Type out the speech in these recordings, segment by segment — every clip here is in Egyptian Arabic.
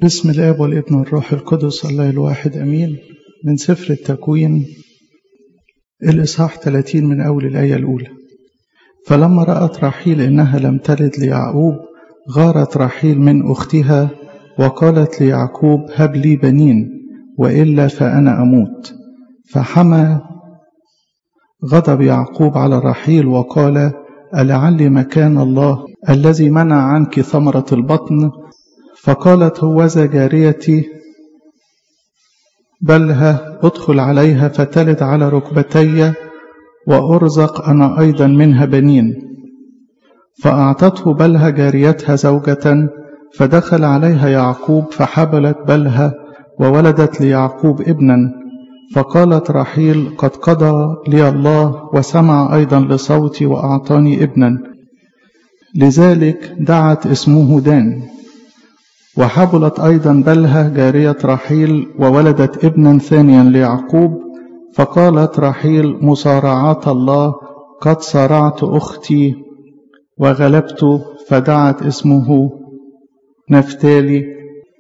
بسم الاب والابن والروح القدس الله الواحد امين من سفر التكوين الاصحاح 30 من اول الايه الاولى فلما رات راحيل انها لم تلد ليعقوب غارت راحيل من اختها وقالت ليعقوب هب لي بنين والا فانا اموت فحمى غضب يعقوب على راحيل وقال ألعل مكان الله الذي منع عنك ثمرة البطن فقالت هوذا جاريتي بلها ادخل عليها فتلد على ركبتي وأرزق أنا أيضا منها بنين فأعطته بلها جاريتها زوجة فدخل عليها يعقوب فحبلت بلها وولدت ليعقوب ابنا فقالت راحيل قد قضى لي الله وسمع أيضا لصوتي وأعطاني ابنا لذلك دعت اسمه دان وحبلت أيضا بلها جارية راحيل وولدت ابنا ثانيا ليعقوب فقالت راحيل مصارعات الله قد صارعت أختي وغلبت فدعت اسمه نفتالي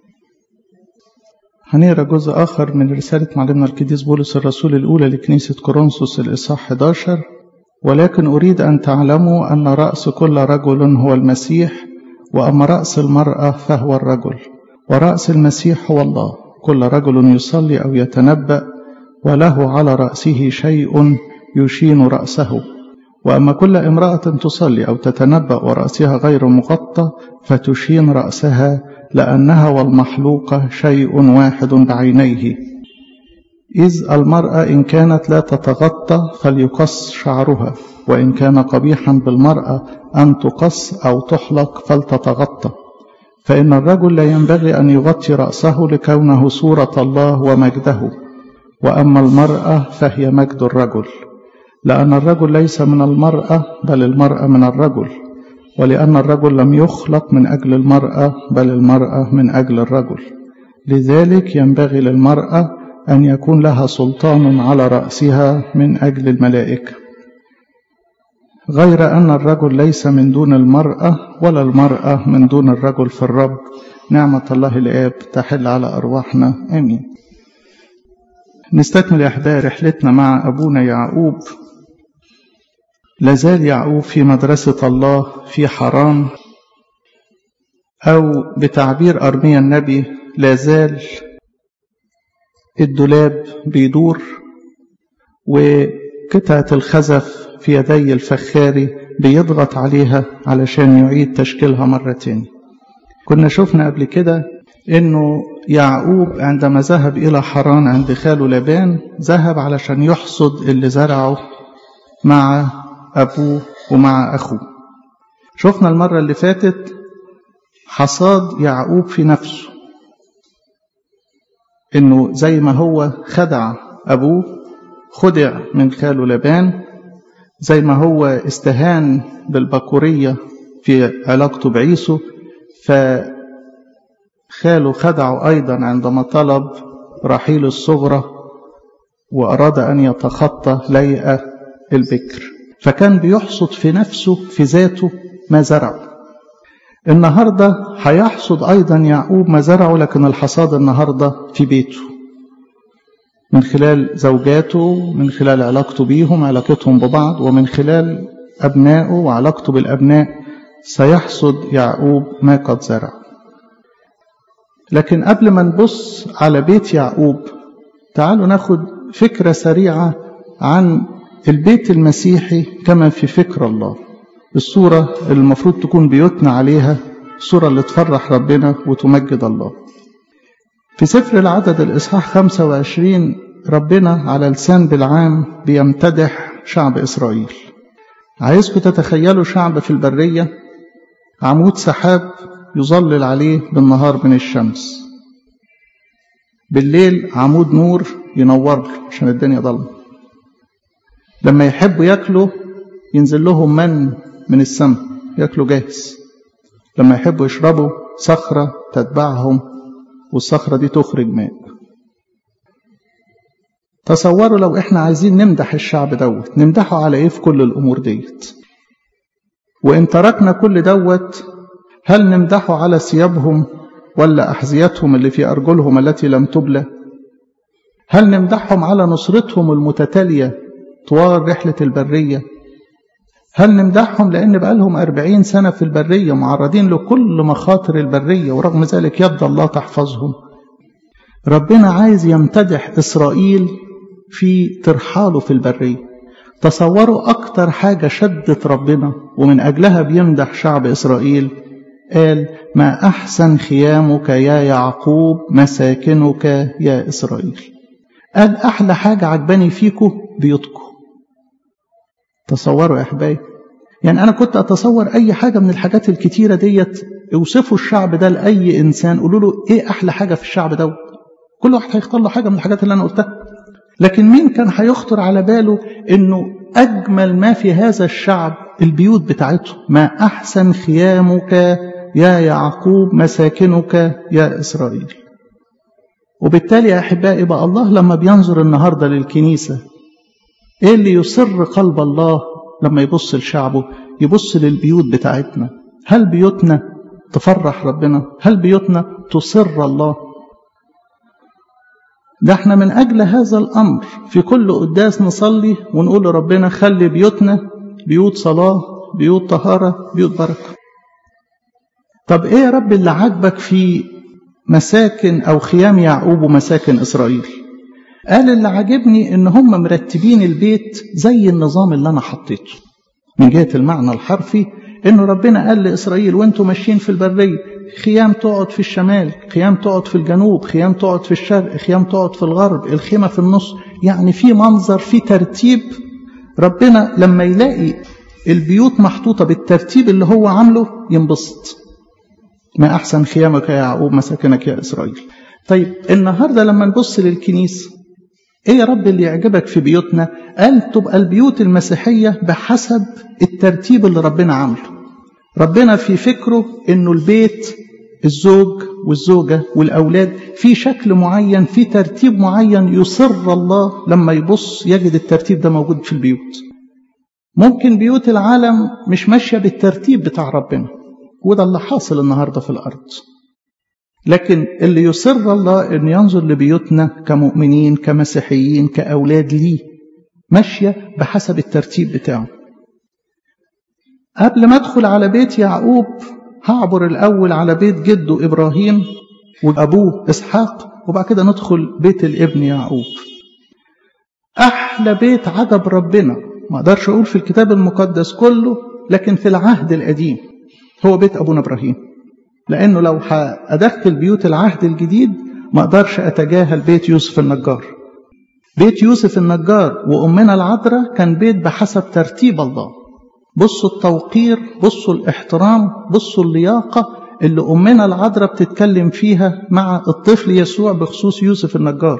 هنقرا جزء آخر من رسالة معلمنا القديس بولس الرسول الأولى لكنيسة كورنثوس الإصحاح 11 ولكن أريد أن تعلموا أن رأس كل رجل هو المسيح وأما رأس المرأة فهو الرجل ورأس المسيح هو الله كل رجل يصلي أو يتنبأ وله على رأسه شيء يشين رأسه وأما كل امرأة تصلي أو تتنبأ ورأسها غير مغطى فتشين رأسها لأنها والمحلوقة شيء واحد بعينيه إذ المرأة إن كانت لا تتغطى فليقص شعرها وإن كان قبيحا بالمرأة أن تقص أو تحلق فلتتغطى فإن الرجل لا ينبغي أن يغطي رأسه لكونه صورة الله ومجده وأما المرأة فهي مجد الرجل لأن الرجل ليس من المرأة بل المرأة من الرجل ولأن الرجل لم يخلق من أجل المرأة بل المرأة من أجل الرجل لذلك ينبغي للمرأة أن يكون لها سلطان على رأسها من أجل الملائكة غير أن الرجل ليس من دون المرأة ولا المرأة من دون الرجل في الرب نعمة الله الآب تحل على أرواحنا آمين نستكمل يا أحبائي رحلتنا مع أبونا يعقوب لازال يعقوب في مدرسة الله في حران أو بتعبير أرميا النبي لازال الدولاب بيدور وقطعة الخزف في يدي الفخاري بيضغط عليها علشان يعيد تشكيلها مرة تاني كنا شفنا قبل كده انه يعقوب عندما ذهب الى حران عند خاله لابان ذهب علشان يحصد اللي زرعه مع ابوه ومع اخوه شفنا المره اللي فاتت حصاد يعقوب في نفسه انه زي ما هو خدع ابوه خدع من خاله لابان زي ما هو استهان بالبكوريه في علاقته بعيسو فخاله خدعه ايضا عندما طلب رحيل الصغرى واراد ان يتخطى ليئه البكر فكان بيحصد في نفسه في ذاته ما زرعه النهاردة هيحصد أيضا يعقوب ما زرعه لكن الحصاد النهاردة في بيته من خلال زوجاته من خلال علاقته بيهم علاقتهم ببعض ومن خلال أبنائه وعلاقته بالأبناء سيحصد يعقوب ما قد زرع لكن قبل ما نبص على بيت يعقوب تعالوا ناخد فكرة سريعة عن البيت المسيحي كما في فكر الله الصورة اللي المفروض تكون بيوتنا عليها الصورة اللي تفرح ربنا وتمجد الله في سفر العدد الإصحاح 25 ربنا على لسان بالعام بيمتدح شعب إسرائيل عايزكم تتخيلوا شعب في البرية عمود سحاب يظلل عليه بالنهار من الشمس بالليل عمود نور ينور له عشان الدنيا ضلمه لما يحبوا ياكلوا ينزل لهم من من السماء ياكلوا جاهز لما يحبوا يشربوا صخرة تتبعهم والصخرة دي تخرج ماء تصوروا لو احنا عايزين نمدح الشعب دوت نمدحه على ايه في كل الامور ديت وان تركنا كل دوت هل نمدحه على ثيابهم ولا أحذيتهم اللي في أرجلهم التي لم تبلى هل نمدحهم على نصرتهم المتتالية طوال رحلة البرية هل نمدحهم لأن بقالهم أربعين سنة في البرية معرضين لكل مخاطر البرية ورغم ذلك يد الله تحفظهم ربنا عايز يمتدح إسرائيل في ترحاله في البرية تصوروا أكتر حاجة شدت ربنا ومن أجلها بيمدح شعب إسرائيل قال ما أحسن خيامك يا يعقوب مساكنك يا إسرائيل قال أحلى حاجة عجباني فيكم بيوتكم تصوروا يا أحبائي يعني أنا كنت أتصور أي حاجة من الحاجات الكتيرة ديت اوصفوا الشعب ده لأي إنسان قولوا له إيه أحلى حاجة في الشعب ده كل واحد هيختار له حاجة من الحاجات اللي أنا قلتها لكن مين كان هيخطر على باله إنه أجمل ما في هذا الشعب البيوت بتاعته ما أحسن خيامك يا يعقوب مساكنك يا إسرائيل وبالتالي يا أحبائي بقى الله لما بينظر النهاردة للكنيسة إيه اللي يسر قلب الله لما يبص لشعبه يبص للبيوت بتاعتنا هل بيوتنا تفرح ربنا هل بيوتنا تسر الله ده احنا من أجل هذا الأمر في كل قداس نصلي ونقول لربنا خلي بيوتنا بيوت صلاة بيوت طهارة بيوت بركة طب ايه يا رب اللي عاجبك في مساكن أو خيام يعقوب ومساكن إسرائيل قال اللي عاجبني ان هم مرتبين البيت زي النظام اللي انا حطيته من جهة المعنى الحرفي انه ربنا قال لإسرائيل وانتم ماشيين في البرية خيام تقعد في الشمال خيام تقعد في الجنوب خيام تقعد في الشرق خيام تقعد في الغرب الخيمة في النص يعني في منظر في ترتيب ربنا لما يلاقي البيوت محطوطة بالترتيب اللي هو عامله ينبسط ما أحسن خيامك يا يعقوب مساكنك يا إسرائيل طيب النهاردة لما نبص للكنيسة ايه يا رب اللي يعجبك في بيوتنا قال تبقى البيوت المسيحية بحسب الترتيب اللي ربنا عامله ربنا في فكره انه البيت الزوج والزوجة والأولاد في شكل معين في ترتيب معين يصر الله لما يبص يجد الترتيب ده موجود في البيوت ممكن بيوت العالم مش ماشية بالترتيب بتاع ربنا وده اللي حاصل النهاردة في الأرض لكن اللي يصر الله أن ينظر لبيوتنا كمؤمنين كمسيحيين كأولاد ليه ماشية بحسب الترتيب بتاعه قبل ما أدخل على بيت يعقوب هعبر الأول على بيت جده إبراهيم وأبوه إسحاق وبعد كده ندخل بيت الابن يعقوب أحلى بيت عجب ربنا ما أقدرش أقول في الكتاب المقدس كله لكن في العهد القديم هو بيت أبونا إبراهيم لأنه لو أدخل بيوت العهد الجديد ما أقدرش أتجاهل بيت يوسف النجار بيت يوسف النجار وأمنا العذراء كان بيت بحسب ترتيب الله بصوا التوقير بصوا الاحترام بصوا اللياقة اللي أمنا العذراء بتتكلم فيها مع الطفل يسوع بخصوص يوسف النجار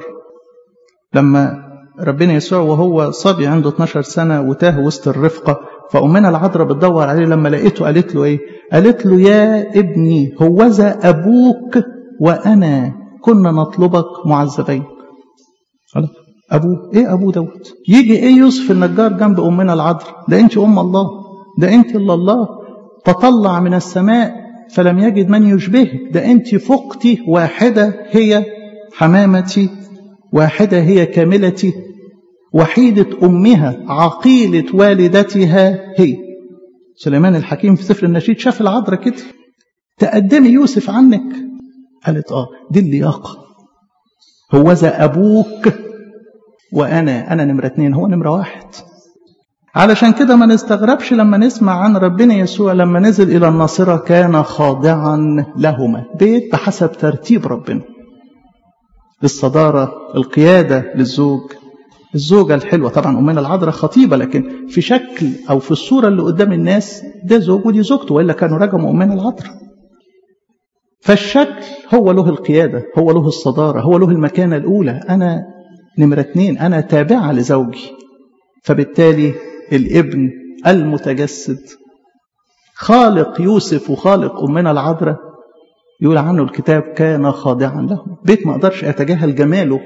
لما ربنا يسوع وهو صبي عنده 12 سنة وتاه وسط الرفقة فأمنا العذراء بتدور عليه لما لقيته قالت له إيه قالت له يا ابني هوذا أبوك وأنا كنا نطلبك معذبين خلاص أبوه إيه أبوه دوت يجي إيه يوسف النجار جنب أمنا العذراء ده أنت أم الله ده أنت إلا الله تطلع من السماء فلم يجد من يشبهك ده أنت فقتي واحدة هي حمامتي واحدة هي كاملتي وحيدة أمها عقيلة والدتها هي سليمان الحكيم في سفر النشيد شاف العذراء كده تقدمي يوسف عنك قالت اه دي اللياقة هوذا أبوك وأنا أنا نمرة اتنين هو نمرة واحد علشان كده ما نستغربش لما نسمع عن ربنا يسوع لما نزل إلى الناصرة كان خاضعا لهما بيت بحسب ترتيب ربنا الصدارة القيادة للزوج الزوجة الحلوة طبعا أمنا العذراء خطيبة لكن في شكل أو في الصورة اللي قدام الناس ده زوج ودي زوجته وإلا كانوا رجموا أمنا العذراء فالشكل هو له القيادة هو له الصدارة هو له المكانة الأولى أنا نمرة اتنين أنا تابعة لزوجي فبالتالي الابن المتجسد خالق يوسف وخالق أمنا العذراء يقول عنه الكتاب كان خاضعا له بيت ما أقدرش أتجاهل جماله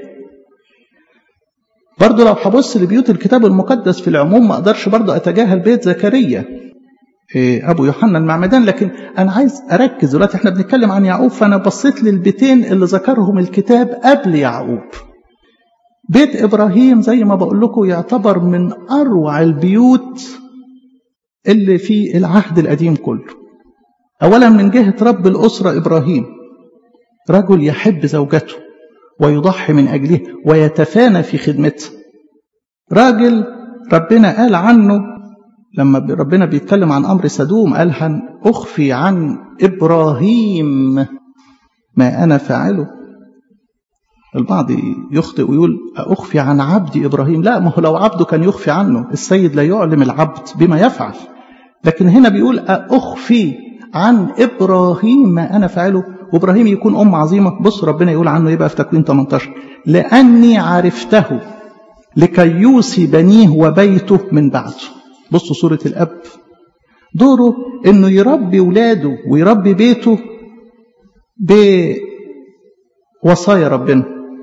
برضه لو هبص لبيوت الكتاب المقدس في العموم ما أقدرش برضه أتجاهل بيت زكريا أبو يوحنا المعمدان لكن أنا عايز أركز دلوقتي احنا بنتكلم عن يعقوب فأنا بصيت للبيتين اللي ذكرهم الكتاب قبل يعقوب بيت إبراهيم زي ما بقول لكم يعتبر من أروع البيوت اللي في العهد القديم كله أولا من جهة رب الأسرة إبراهيم رجل يحب زوجته ويضحي من أجله ويتفانى في خدمته راجل ربنا قال عنه لما ربنا بيتكلم عن أمر سدوم قال هن أخفي عن إبراهيم ما أنا فاعله البعض يخطئ ويقول أخفي عن عبد إبراهيم لا ما هو لو عبده كان يخفي عنه السيد لا يعلم العبد بما يفعل لكن هنا بيقول أخفي عن إبراهيم ما أنا فاعله وإبراهيم يكون أم عظيمة بص ربنا يقول عنه يبقى في تكوين 18 لأني عرفته لكي يوصي بنيه وبيته من بعده بصوا صورة الأب دوره إنه يربي ولاده ويربي بيته بوصايا ربنا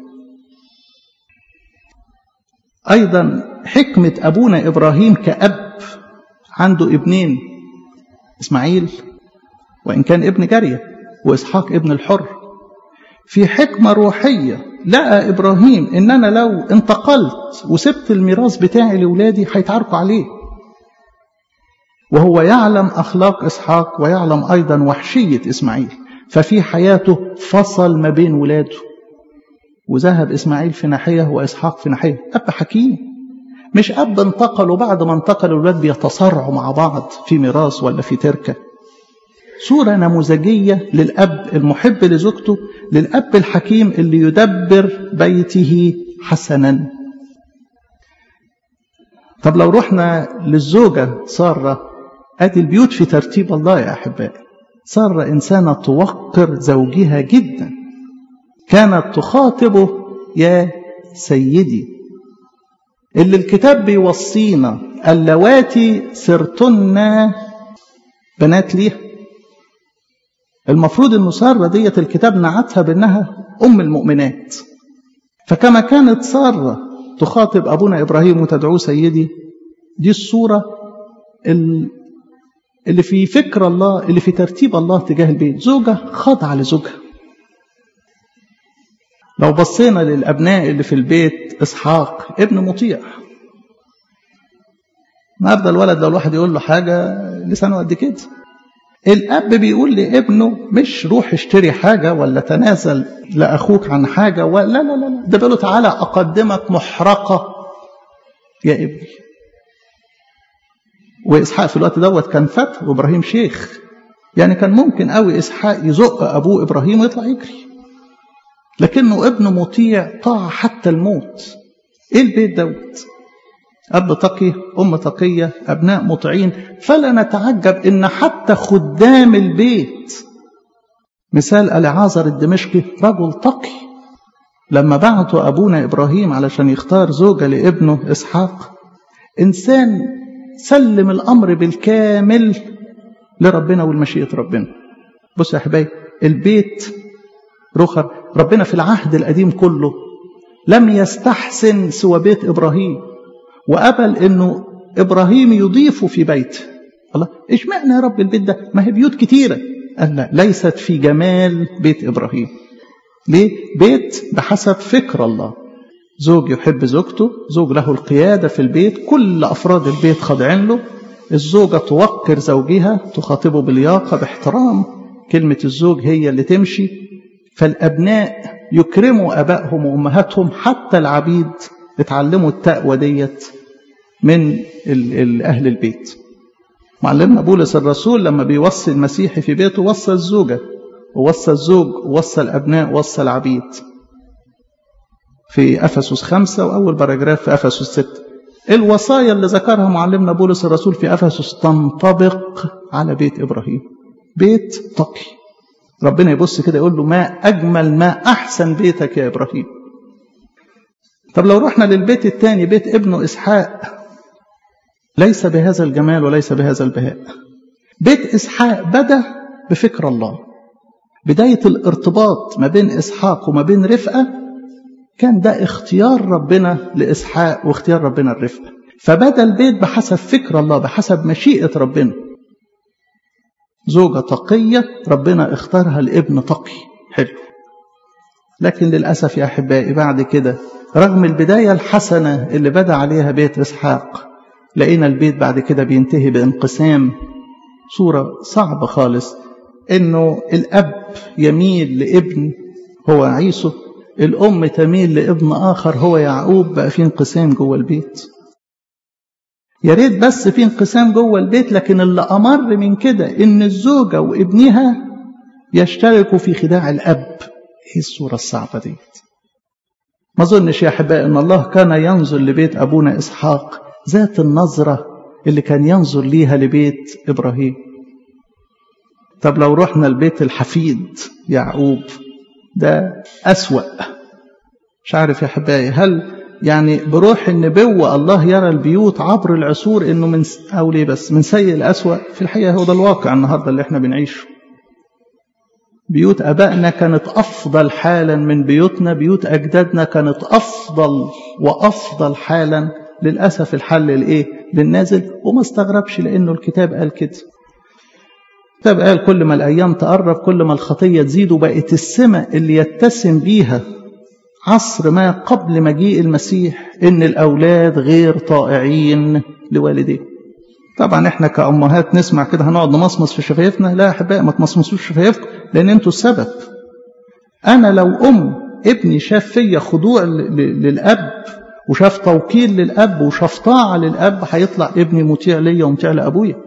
أيضا حكمة أبونا إبراهيم كأب عنده ابنين إسماعيل وإن كان ابن جارية وإسحاق ابن الحر في حكمة روحية لقى إبراهيم إن أنا لو انتقلت وسبت الميراث بتاعي لأولادي هيتعاركوا عليه وهو يعلم أخلاق إسحاق ويعلم أيضا وحشية إسماعيل ففي حياته فصل ما بين ولاده وذهب إسماعيل في ناحية وإسحاق في ناحية أب حكيم مش أب انتقل وبعد ما انتقل الولاد بيتصارعوا مع بعض في ميراث ولا في تركة صورة نموذجية للأب المحب لزوجته للأب الحكيم اللي يدبر بيته حسنا طب لو رحنا للزوجة سارة أدي البيوت في ترتيب الله يا أحبائي سارة إنسانة توقر زوجها جدا كانت تخاطبه يا سيدي اللي الكتاب بيوصينا اللواتي سرتن بنات ليها المفروض ان ساره ديت الكتاب نعتها بانها ام المؤمنات فكما كانت ساره تخاطب ابونا ابراهيم وتدعوه سيدي دي الصوره اللي في فكر الله اللي في ترتيب الله تجاه البيت زوجه خاضعه لزوجها لو بصينا للابناء اللي في البيت اسحاق ابن مطيع النهارده الولد لو الواحد يقول له حاجه لسانه قد كده الاب بيقول لابنه مش روح اشتري حاجه ولا تنازل لاخوك عن حاجه ولا لا لا لا ده بيقول له تعالى اقدمك محرقه يا ابني واسحاق في الوقت دوت كان فتى وابراهيم شيخ يعني كان ممكن قوي اسحاق يزق ابوه ابراهيم ويطلع يجري لكنه ابن مطيع طاع حتى الموت ايه البيت دوت أب تقي أم تقية أبناء مطيعين فلا نتعجب إن حتى خدام البيت مثال العازر الدمشقي رجل تقي لما بعته أبونا إبراهيم علشان يختار زوجة لابنه إسحاق إنسان سلم الأمر بالكامل لربنا والمشيئة ربنا بص يا حبايبي البيت رخر ربنا في العهد القديم كله لم يستحسن سوى بيت إبراهيم وقبل انه ابراهيم يضيفه في بيته الله ايش معنى يا رب البيت ده ما هي بيوت كتيره قال لا ليست في جمال بيت ابراهيم ليه بيت بحسب فكر الله زوج يحب زوجته زوج له القيادة في البيت كل أفراد البيت خاضعين له الزوجة توقر زوجها تخاطبه بلياقة باحترام كلمة الزوج هي اللي تمشي فالأبناء يكرموا أبائهم وأمهاتهم حتى العبيد اتعلموا التقوى ديت من أهل البيت معلمنا بولس الرسول لما بيوصي المسيحي في بيته وصى الزوجة ووصى الزوج ووصى الأبناء ووصى العبيد في أفسس خمسة وأول باراجراف في أفسس ستة الوصايا اللي ذكرها معلمنا بولس الرسول في أفسس تنطبق على بيت إبراهيم بيت تقي ربنا يبص كده يقول له ما أجمل ما أحسن بيتك يا إبراهيم طب لو رحنا للبيت الثاني بيت ابنه إسحاق ليس بهذا الجمال وليس بهذا البهاء بيت إسحاق بدأ بفكر الله بداية الارتباط ما بين إسحاق وما بين رفقة كان ده اختيار ربنا لإسحاق واختيار ربنا الرفقة فبدأ البيت بحسب فكر الله بحسب مشيئة ربنا زوجة تقية ربنا اختارها لابن تقي حلو لكن للأسف يا أحبائي بعد كده رغم البداية الحسنة اللي بدأ عليها بيت إسحاق لقينا البيت بعد كده بينتهي بانقسام صورة صعبة خالص إنه الأب يميل لابن هو عيسو الأم تميل لابن آخر هو يعقوب بقى في انقسام جوه البيت يا ريت بس في انقسام جوه البيت لكن اللي أمر من كده إن الزوجة وابنها يشتركوا في خداع الأب إيه الصورة الصعبة دي ما أظنش يا أحبائي إن الله كان ينظر لبيت أبونا إسحاق ذات النظرة اللي كان ينظر ليها لبيت إبراهيم طب لو رحنا لبيت الحفيد يعقوب ده أسوأ مش عارف يا أحبائي هل يعني بروح النبوة الله يرى البيوت عبر العصور إنه من أو ليه بس من سيء الأسوأ في الحقيقة هو ده الواقع النهاردة اللي احنا بنعيشه بيوت أبائنا كانت أفضل حالا من بيوتنا بيوت أجدادنا كانت أفضل وأفضل حالا للأسف الحل الإيه للنازل وما استغربش لأنه الكتاب قال كده الكتاب قال كل ما الأيام تقرب كل ما الخطية تزيد وبقت السمة اللي يتسم بيها عصر ما قبل مجيء المسيح إن الأولاد غير طائعين لوالديه طبعا احنا كأمهات نسمع كده هنقعد نمصمص في شفايفنا لا يا احبائي ما تمصمصوش شفايفكم لان انتوا السبب انا لو ام ابني شاف فيا خضوع للاب وشاف توكيل للاب وشاف طاعه للاب هيطلع ابني مطيع ليا ومطيع لابويا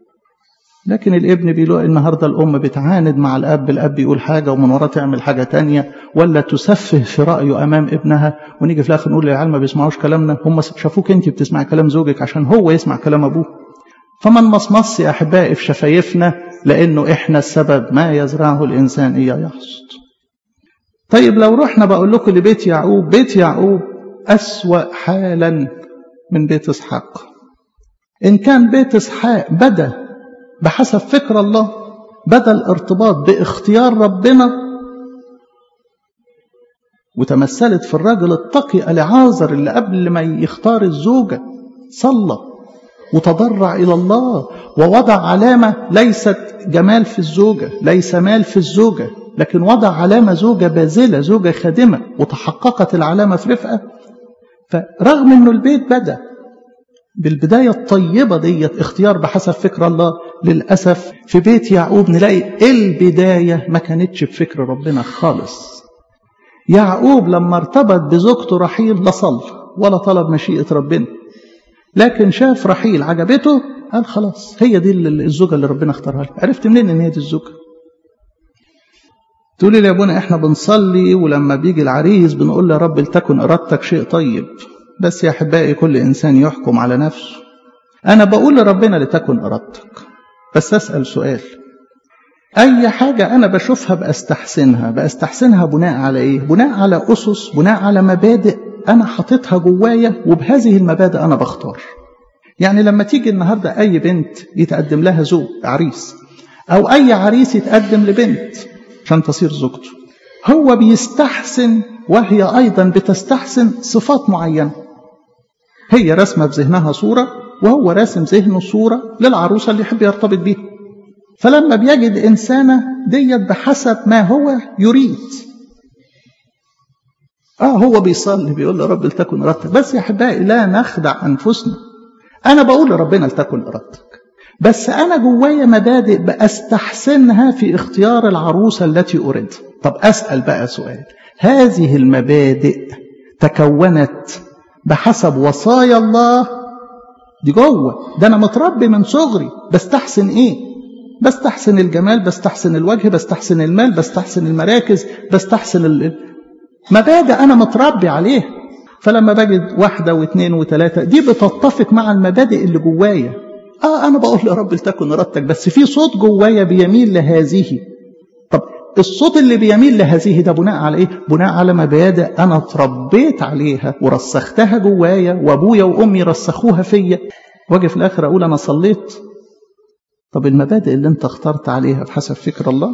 لكن الابن بيلاقي النهارده الام بتعاند مع الاب الاب يقول حاجه ومن وراه تعمل حاجه تانية ولا تسفه في رايه امام ابنها ونيجي في الاخر نقول للعيال ما بيسمعوش كلامنا هم شافوك انت بتسمع كلام زوجك عشان هو يسمع كلام ابوه فما نمصمص يا احبائي في شفايفنا لانه احنا السبب ما يزرعه الانسان اياه يحصد طيب لو رحنا بقول لكم لبيت يعقوب بيت يعقوب اسوا حالا من بيت اسحاق ان كان بيت اسحاق بدا بحسب فكر الله بدا الارتباط باختيار ربنا وتمثلت في الرجل التقي العازر اللي قبل ما يختار الزوجه صلى وتضرع إلى الله ووضع علامة ليست جمال في الزوجة ليس مال في الزوجة لكن وضع علامة زوجة باذلة زوجة خادمة وتحققت العلامة في رفقة فرغم أنه البيت بدأ بالبداية الطيبة ديت اختيار بحسب فكر الله للأسف في بيت يعقوب نلاقي البداية ما كانتش بفكر ربنا خالص يعقوب لما ارتبط بزوجته رحيل لا صلى ولا طلب مشيئة ربنا لكن شاف رحيل عجبته قال خلاص هي دي الزوجة اللي ربنا اختارها لي عرفت منين ان هي دي الزوجة تقولي لي يا ابونا احنا بنصلي ولما بيجي العريس بنقول له يا رب لتكن ارادتك شيء طيب بس يا احبائي كل انسان يحكم على نفسه انا بقول لربنا لتكن ارادتك بس اسال سؤال اي حاجه انا بشوفها باستحسنها باستحسنها بناء على ايه بناء على اسس بناء على مبادئ أنا حاططها جوايا وبهذه المبادئ أنا بختار يعني لما تيجي النهاردة أي بنت يتقدم لها زوج عريس أو أي عريس يتقدم لبنت عشان تصير زوجته هو بيستحسن وهي أيضا بتستحسن صفات معينة هي رسمة في ذهنها صورة وهو راسم ذهنه صورة للعروسة اللي يحب يرتبط بيها فلما بيجد إنسانة ديت بحسب ما هو يريد اه هو بيصلي بيقول لرب لتكن ارادتك بس يا احبائي لا نخدع انفسنا انا بقول لربنا لتكن ارادتك بس انا جوايا مبادئ باستحسنها في اختيار العروسه التي اريدها طب اسال بقى سؤال هذه المبادئ تكونت بحسب وصايا الله دي جوه ده انا متربي من صغري بستحسن ايه بستحسن الجمال بستحسن الوجه بستحسن المال بستحسن المراكز بستحسن ال... مبادئ أنا متربي عليها فلما بجد واحدة واثنين وثلاثة دي بتتفق مع المبادئ اللي جوايا آه أنا بقول يا رب لتكن إرادتك بس في صوت جوايا بيميل لهذه طب الصوت اللي بيميل لهذه ده بناء على إيه؟ بناء على مبادئ أنا اتربيت عليها ورسختها جوايا وأبويا وأمي رسخوها فيا واجي في الآخر أقول أنا صليت طب المبادئ اللي أنت اخترت عليها بحسب فكر الله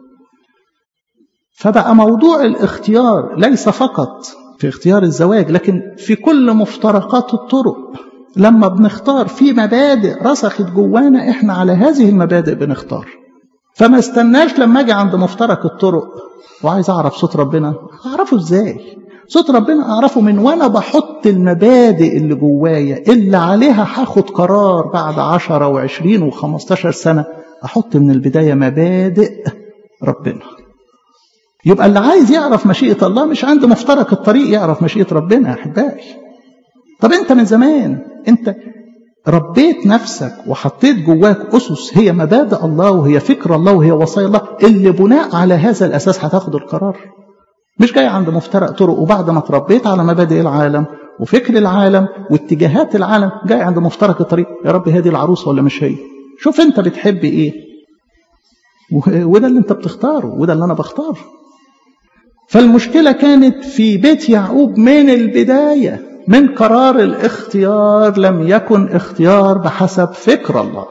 فبقى موضوع الاختيار ليس فقط في اختيار الزواج لكن في كل مفترقات الطرق لما بنختار في مبادئ رسخت جوانا احنا على هذه المبادئ بنختار فما استناش لما اجي عند مفترق الطرق وعايز اعرف صوت ربنا اعرفه ازاي صوت ربنا اعرفه من وانا بحط المبادئ اللي جوايا اللي عليها هاخد قرار بعد عشرة وعشرين وخمستاشر سنة احط من البداية مبادئ ربنا يبقى اللي عايز يعرف مشيئة الله مش عند مفترق الطريق يعرف مشيئة ربنا يا احبائي طب انت من زمان انت ربيت نفسك وحطيت جواك أسس هي مبادئ الله وهي فكر الله وهي وصايا الله اللي بناء على هذا الأساس هتاخد القرار مش جاي عند مفترق طرق وبعد ما تربيت على مبادئ العالم وفكر العالم واتجاهات العالم جاي عند مفترق الطريق يا رب هذه العروسة ولا مش هي شوف انت بتحب ايه وده اللي انت بتختاره وده اللي انا بختاره فالمشكلة كانت في بيت يعقوب من البداية من قرار الاختيار لم يكن اختيار بحسب فكر الله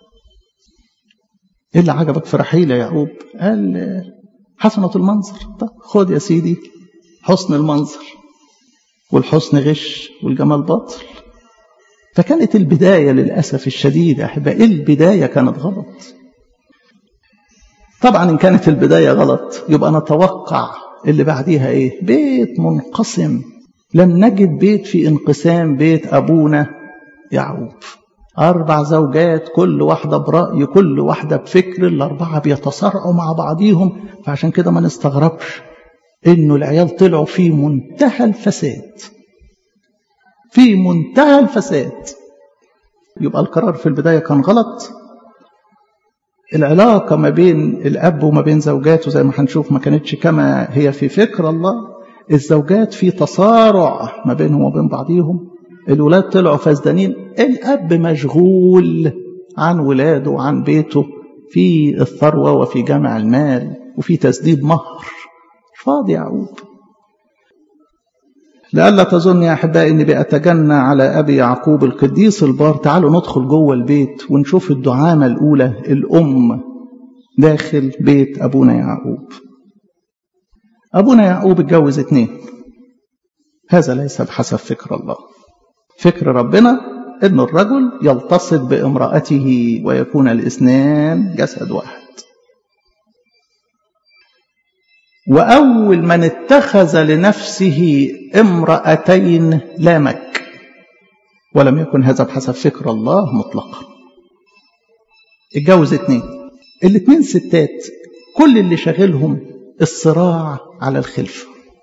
ايه اللي عجبك في رحيل يا يعقوب قال حسنة المنظر طب خد يا سيدي حسن المنظر والحسن غش والجمال باطل فكانت البداية للأسف الشديد يا أحبائي البداية كانت غلط طبعا إن كانت البداية غلط يبقى نتوقع اللي بعديها إيه بيت منقسم لم نجد بيت في انقسام بيت أبونا يعقوب أربع زوجات كل واحدة برأي كل واحدة بفكر الأربعة بيتصارعوا مع بعضيهم فعشان كده ما نستغربش إنه العيال طلعوا في منتهى الفساد في منتهى الفساد يبقى القرار في البداية كان غلط العلاقة ما بين الأب وما بين زوجاته زي ما هنشوف ما كانتش كما هي في فكر الله الزوجات في تصارع ما بينهم وبين بعضيهم الولاد طلعوا فاسدانين الأب مشغول عن ولاده وعن بيته في الثروة وفي جمع المال وفي تسديد مهر فاضي يعقوب لئلا تظن يا أحبائي أني بأتجنى على أبي يعقوب القديس البار تعالوا ندخل جوه البيت ونشوف الدعامة الأولى الأم داخل بيت أبونا يعقوب أبونا يعقوب اتجوز اتنين هذا ليس بحسب فكر الله فكر ربنا أن الرجل يلتصق بامرأته ويكون الاثنان جسد واحد وأول من اتخذ لنفسه امرأتين لامك ولم يكن هذا بحسب فكر الله مطلقا اتجوز اتنين الاتنين ستات كل اللي شاغلهم الصراع على الخلفة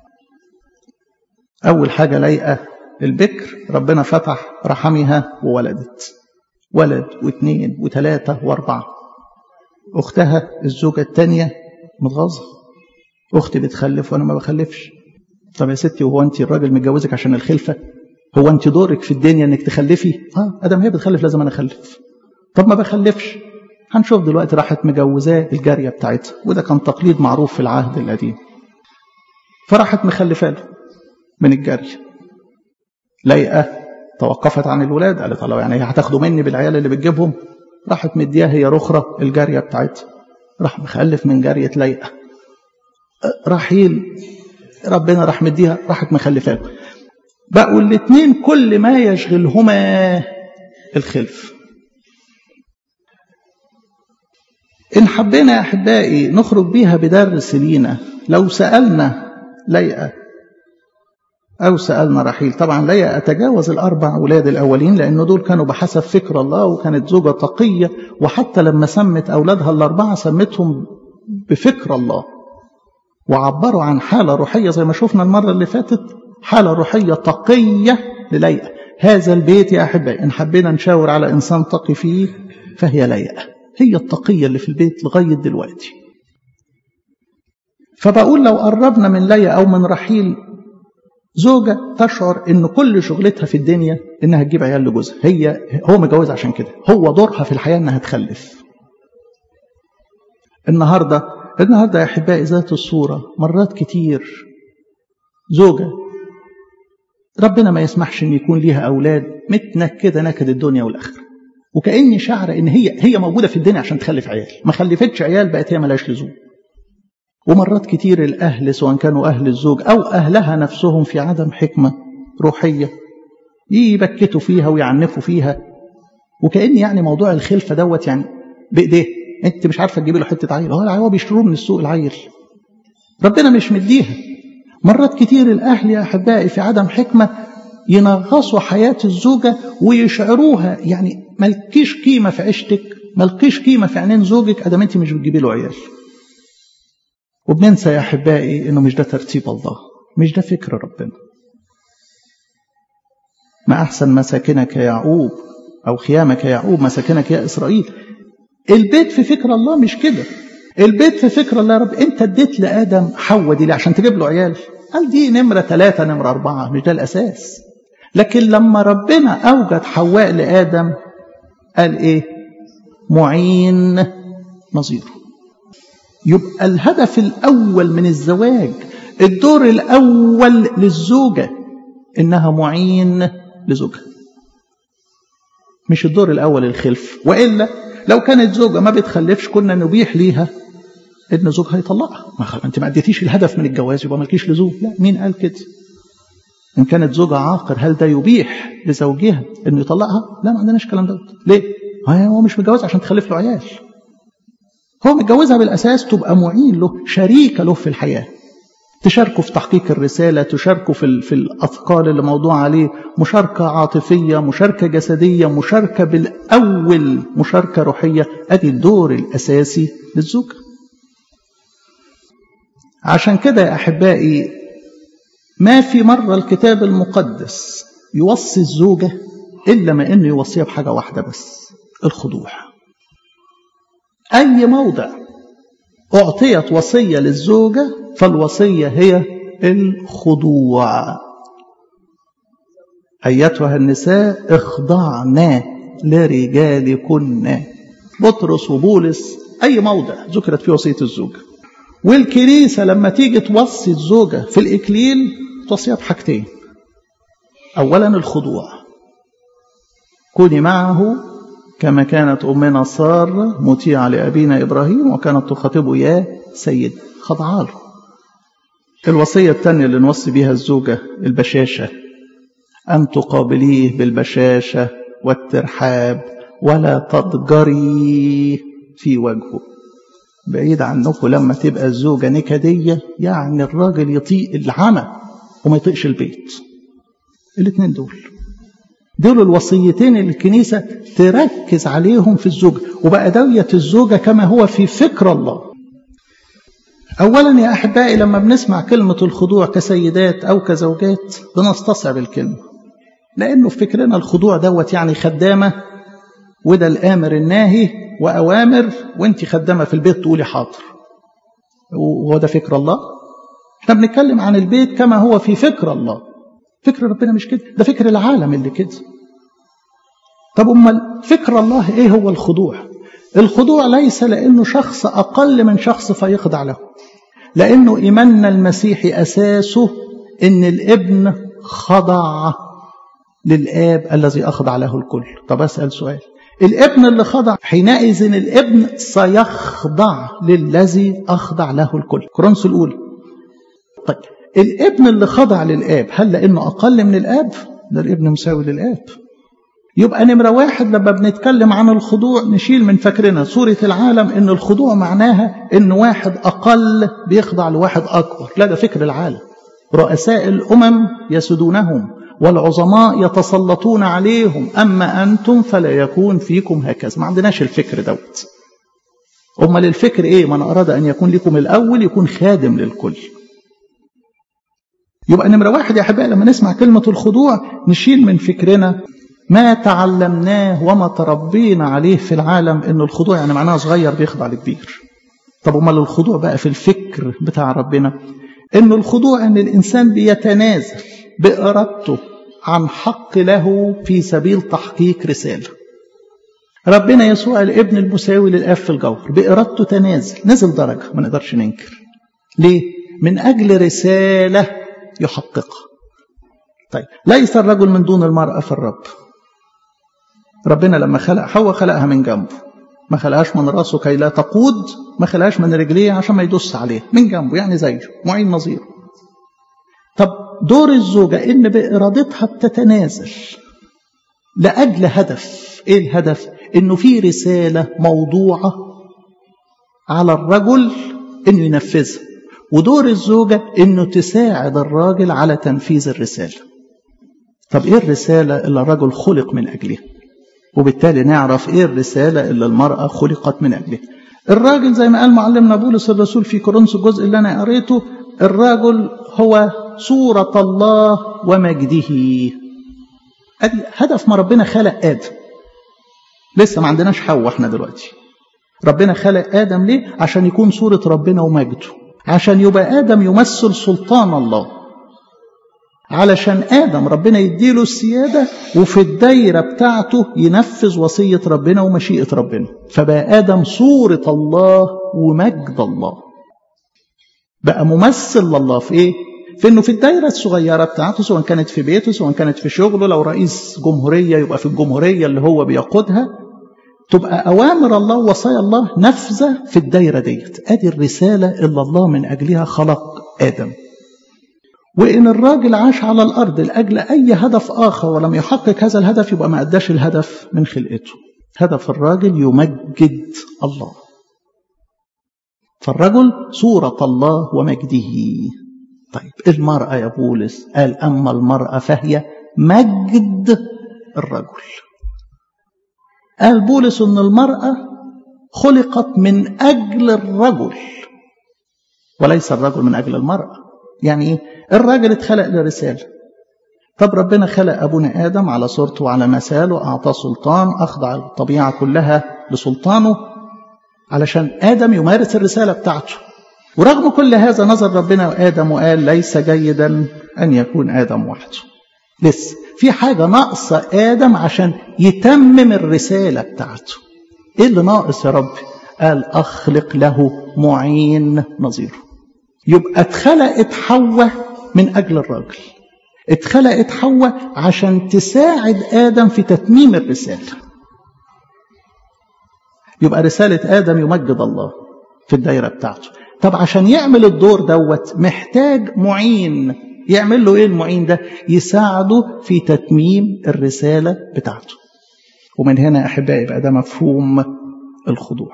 أول حاجة لايقة البكر ربنا فتح رحمها وولدت ولد واثنين وثلاثة واربعة أختها الزوجة الثانية متغاظة أختي بتخلف وأنا ما بخلفش طب يا ستي وهو أنت الراجل متجوزك عشان الخلفة هو أنت دورك في الدنيا إنك تخلفي آه أدم هي بتخلف لازم أنا أخلف طب ما بخلفش هنشوف دلوقتي راحت مجوزاه الجارية بتاعتها وده كان تقليد معروف في العهد القديم فراحت مخلفة له من الجارية لايقة توقفت عن الولاد قالت الله يعني هي هتاخدوا مني بالعيال اللي بتجيبهم راحت مديها هي رخرة الجارية بتاعتها راح مخلف من جارية لايقة رحيل ربنا راح مديها راحت مخلفة له بقوا الاثنين كل ما يشغلهما الخلف إن حبينا يا أحبائي نخرج بيها بدرس لينا لو سألنا ليئة أو سألنا رحيل طبعا ليئة أتجاوز الأربع أولاد الأولين لأنه دول كانوا بحسب فكر الله وكانت زوجة تقية وحتى لما سمت أولادها الأربعة سمتهم بفكر الله وعبروا عن حالة روحية زي ما شفنا المرة اللي فاتت حالة روحية تقية لليئة هذا البيت يا أحبائي إن حبينا نشاور على إنسان تقي فيه فهي ليئة هي التقية اللي في البيت لغاية دلوقتي فبقول لو قربنا من ليا أو من رحيل زوجة تشعر إن كل شغلتها في الدنيا إنها تجيب عيال لجوزها هي هو متجوز عشان كده هو دورها في الحياة إنها تخلف النهاردة النهاردة يا أحبائي ذات الصورة مرات كتير زوجة ربنا ما يسمحش إن يكون ليها أولاد متنكدة نكد الدنيا والآخرة وكأني شعر إن هي هي موجودة في الدنيا عشان تخلف عيال ما خلفتش عيال بقت هي ملاش لزوم ومرات كتير الأهل سواء كانوا أهل الزوج أو أهلها نفسهم في عدم حكمة روحية يبكتوا فيها ويعنفوا فيها وكأن يعني موضوع الخلفة دوت يعني بإيديه انت مش عارفه تجيبي له حته عيل هو هو بيشتروه من السوق العيل ربنا مش مديها مرات كتير الاهل يا احبائي في عدم حكمه ينغصوا حياه الزوجه ويشعروها يعني مالكيش قيمه في عيشتك مالكيش قيمه في عينين زوجك ادام انت مش بتجيبي له عيال وبننسى يا احبائي انه مش ده ترتيب الله مش ده فكر ربنا ما احسن مساكنك يا يعقوب او خيامك يا يعقوب مساكنك يا اسرائيل البيت في فكر الله مش كده البيت في فكر الله يا رب انت اديت لادم حواء دي عشان تجيب له عيال قال دي نمره ثلاثه نمره اربعه مش ده الاساس لكن لما ربنا اوجد حواء لادم قال ايه معين نظيره يبقى الهدف الاول من الزواج الدور الاول للزوجه انها معين لزوجها مش الدور الاول الخلف والا لو كانت زوجه ما بتخلفش كنا نبيح ليها ان زوجها يطلقها ما انت ما اديتيش الهدف من الجواز يبقى مالكيش لزوج لا مين قال كده ان كانت زوجة عاقر هل ده يبيح لزوجها انه يطلقها لا ما عندناش الكلام دوت ليه هو مش متجوز عشان تخلف له عيال هو متجوزها بالاساس تبقى معين له شريكه له في الحياه تشاركوا في تحقيق الرسالة تشاركوا في, في الأثقال اللي موضوع عليه مشاركة عاطفية مشاركة جسدية مشاركة بالأول مشاركة روحية أدي الدور الأساسي للزوج عشان كده يا أحبائي ما في مرة الكتاب المقدس يوصي الزوجة إلا ما إنه يوصيها بحاجة واحدة بس الخضوع أي موضع أعطيت وصية للزوجة فالوصية هي الخضوع أيتها النساء اخضعنا لرجالكن بطرس وبولس أي موضع ذكرت فيه وصية الزوجة والكنيسة لما تيجي توصي الزوجة في الإكليل توصيها بحاجتين أولا الخضوع كوني معه كما كانت أمنا سارة مطيعة لأبينا إبراهيم وكانت تخاطبه يا سيد خضعا له الوصية الثانية اللي نوصي بها الزوجة البشاشة أن تقابليه بالبشاشة والترحاب ولا تضجري في وجهه بعيد عنكم لما تبقى الزوجة نكدية يعني الراجل يطيق العمى وما يطيقش البيت الاثنين دول دول الوصيتين اللي الكنيسة تركز عليهم في الزوجة وبقى دوية الزوجة كما هو في فكر الله أولا يا أحبائي لما بنسمع كلمة الخضوع كسيدات أو كزوجات بنستصعب الكلمة لأنه في فكرنا الخضوع دوت يعني خدامة وده الآمر الناهي وأوامر وانت خدامة في البيت تقولي حاضر وهو ده فكر الله احنا بنتكلم عن البيت كما هو في فكر الله فكر ربنا مش كده ده فكر العالم اللي كده طب امال فكر الله ايه هو الخضوع الخضوع ليس لانه شخص اقل من شخص فيخضع له لانه ايماننا المسيحي اساسه ان الابن خضع للاب الذي اخضع له الكل طب اسال سؤال الابن اللي خضع حينئذ الابن سيخضع للذي اخضع له الكل كورنثوس الاولى طيب الابن اللي خضع للاب هل لانه اقل من الاب ده الابن مساوي للاب يبقى نمرة واحد لما بنتكلم عن الخضوع نشيل من فكرنا صورة العالم ان الخضوع معناها ان واحد اقل بيخضع لواحد اكبر لا ده فكر العالم رؤساء الامم يسدونهم والعظماء يتسلطون عليهم اما انتم فلا يكون فيكم هكذا ما عندناش الفكر دوت امال الفكر ايه من اراد ان يكون لكم الاول يكون خادم للكل يبقى نمرة واحد يا أحبائي لما نسمع كلمة الخضوع نشيل من فكرنا ما تعلمناه وما تربينا عليه في العالم ان الخضوع يعني معناه صغير بيخضع لكبير طب امال الخضوع بقى في الفكر بتاع ربنا ان الخضوع ان الانسان بيتنازل بارادته عن حق له في سبيل تحقيق رساله ربنا يسوع الابن المساوي للاب في الجوهر بارادته تنازل نزل درجه ما نقدرش ننكر ليه من اجل رساله يحققها طيب ليس الرجل من دون المراه في الرب ربنا لما خلق حواء خلقها من جنبه ما خلقهاش من راسه كي لا تقود ما خلقهاش من رجليه عشان ما يدوس عليه من جنبه يعني زيه معين نظيره طب دور الزوجة إن بإرادتها بتتنازل لأجل هدف إيه الهدف؟ إنه في رسالة موضوعة على الرجل انه ينفذها ودور الزوجة انه تساعد الراجل على تنفيذ الرسالة طب ايه الرسالة اللي الرجل خلق من اجلها وبالتالي نعرف ايه الرسالة اللي المرأة خلقت من اجلها الراجل زي ما قال معلمنا بولس الرسول في كورنثوس الجزء اللي انا قريته الرجل هو صورة الله ومجده ادي هدف ما ربنا خلق ادم لسه ما عندناش حواء احنا دلوقتي ربنا خلق ادم ليه عشان يكون صورة ربنا ومجده عشان يبقى ادم يمثل سلطان الله علشان ادم ربنا يديله السياده وفي الدايره بتاعته ينفذ وصيه ربنا ومشيئه ربنا فبقى ادم صوره الله ومجد الله بقى ممثل لله في ايه في انه في الدايره الصغيره بتاعته سواء كانت في بيته سواء كانت في شغله لو رئيس جمهوريه يبقى في الجمهوريه اللي هو بيقودها تبقى اوامر الله ووصايا الله نافذه في الدايره ديت ادي الرساله اللي الله من اجلها خلق ادم وإن الراجل عاش على الأرض لأجل أي هدف آخر ولم يحقق هذا الهدف يبقى ما أداش الهدف من خلقته هدف الراجل يمجد الله فالرجل صورة الله ومجده طيب المرأة يا بولس قال أما المرأة فهي مجد الرجل قال بولس أن المرأة خلقت من أجل الرجل وليس الرجل من أجل المرأة يعني ايه الراجل اتخلق لرسالة طب ربنا خلق أبونا آدم على صورته وعلى مثاله أعطاه سلطان أخضع الطبيعة كلها لسلطانه علشان آدم يمارس الرسالة بتاعته ورغم كل هذا نظر ربنا آدم وقال ليس جيدا أن يكون آدم وحده لسه في حاجة ناقصة آدم عشان يتمم الرسالة بتاعته إيه اللي ناقص يا رب قال أخلق له معين نظيره يبقى اتخلقت حواء من أجل الراجل اتخلقت حواء عشان تساعد آدم في تتميم الرسالة يبقى رسالة آدم يمجد الله في الدايرة بتاعته طب عشان يعمل الدور دوت محتاج معين يعمل له ايه المعين ده يساعده في تتميم الرسالة بتاعته ومن هنا أحبائي يبقى ده مفهوم الخضوع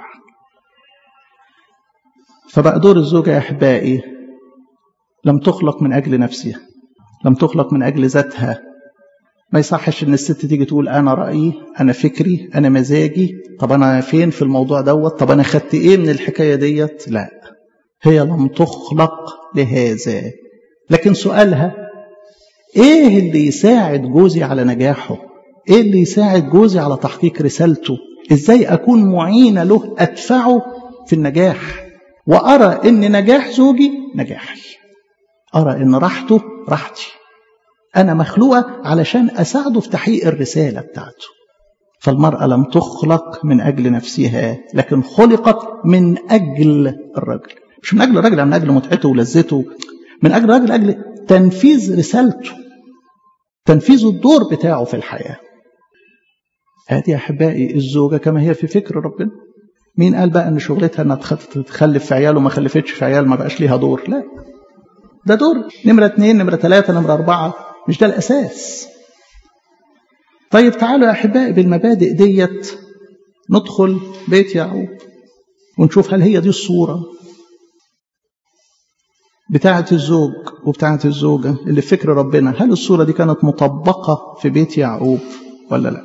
فبقى دور الزوجة يا أحبائي لم تخلق من أجل نفسها لم تخلق من أجل ذاتها ما يصحش إن الست تيجي تقول أنا رأيي أنا فكري أنا مزاجي طب أنا فين في الموضوع دوت طب أنا خدت إيه من الحكاية ديت لا هي لم تخلق لهذا لكن سؤالها إيه اللي يساعد جوزي على نجاحه إيه اللي يساعد جوزي على تحقيق رسالته إزاي أكون معينة له أدفعه في النجاح وأرى إن نجاح زوجي نجاحي أرى إن راحته راحتي أنا مخلوقة علشان أساعده في تحقيق الرسالة بتاعته فالمرأة لم تخلق من أجل نفسها لكن خلقت من أجل الرجل مش من أجل الرجل من أجل متعته ولذته من أجل الرجل أجل تنفيذ رسالته تنفيذ الدور بتاعه في الحياة هذه أحبائي الزوجة كما هي في فكر ربنا مين قال بقى ان شغلتها انها تخلف في عيال وما خلفتش في عيال ما بقاش ليها دور لا ده دور نمرة اتنين نمرة تلاتة نمرة أربعة مش ده الأساس طيب تعالوا يا أحبائي بالمبادئ ديت ندخل بيت يعقوب ونشوف هل هي دي الصورة بتاعة الزوج وبتاعة الزوجة اللي في فكر ربنا هل الصورة دي كانت مطبقة في بيت يعقوب ولا لا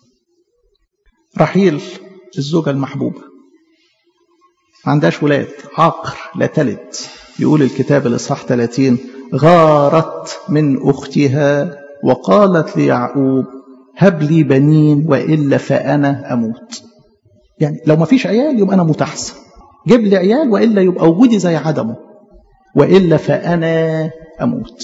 رحيل الزوجة المحبوبة ما عندهاش ولاد عاقر لا تلد يقول الكتاب الإصحاح 30 غارت من أختها وقالت ليعقوب هب لي بنين وإلا فأنا أموت يعني لو ما فيش عيال يبقى أنا أموت أحسن جيب لي عيال وإلا يبقى وجودي زي عدمه وإلا فأنا أموت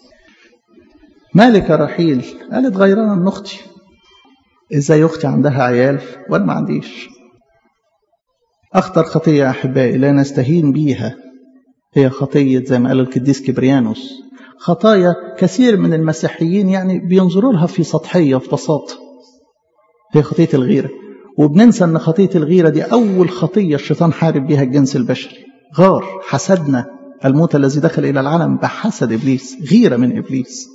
مالك رحيل قالت غيرنا من أختي إزاي أختي عندها عيال وأنا ما عنديش أخطر خطية يا أحبائي لا نستهين بيها هي خطية زي ما قال القديس كبريانوس خطايا كثير من المسيحيين يعني بينظروا لها في سطحية في بساطة هي خطية الغيرة وبننسى أن خطية الغيرة دي أول خطية الشيطان حارب بها الجنس البشري غار حسدنا الموت الذي دخل إلى العالم بحسد إبليس غيرة من إبليس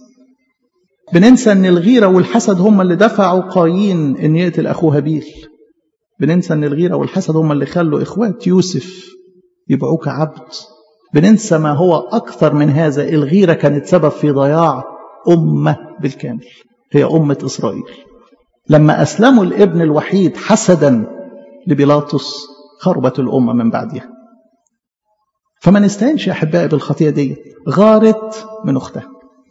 بننسى أن الغيرة والحسد هم اللي دفعوا قايين أن يقتل أخوه هابيل بننسى ان الغيره والحسد هم اللي خلوا اخوات يوسف يبيعوك عبد بننسى ما هو اكثر من هذا الغيره كانت سبب في ضياع امه بالكامل هي امه اسرائيل لما اسلموا الابن الوحيد حسدا لبيلاطس خربت الامه من بعدها فما نستهينش يا احبائي بالخطيه دي غارت من اختها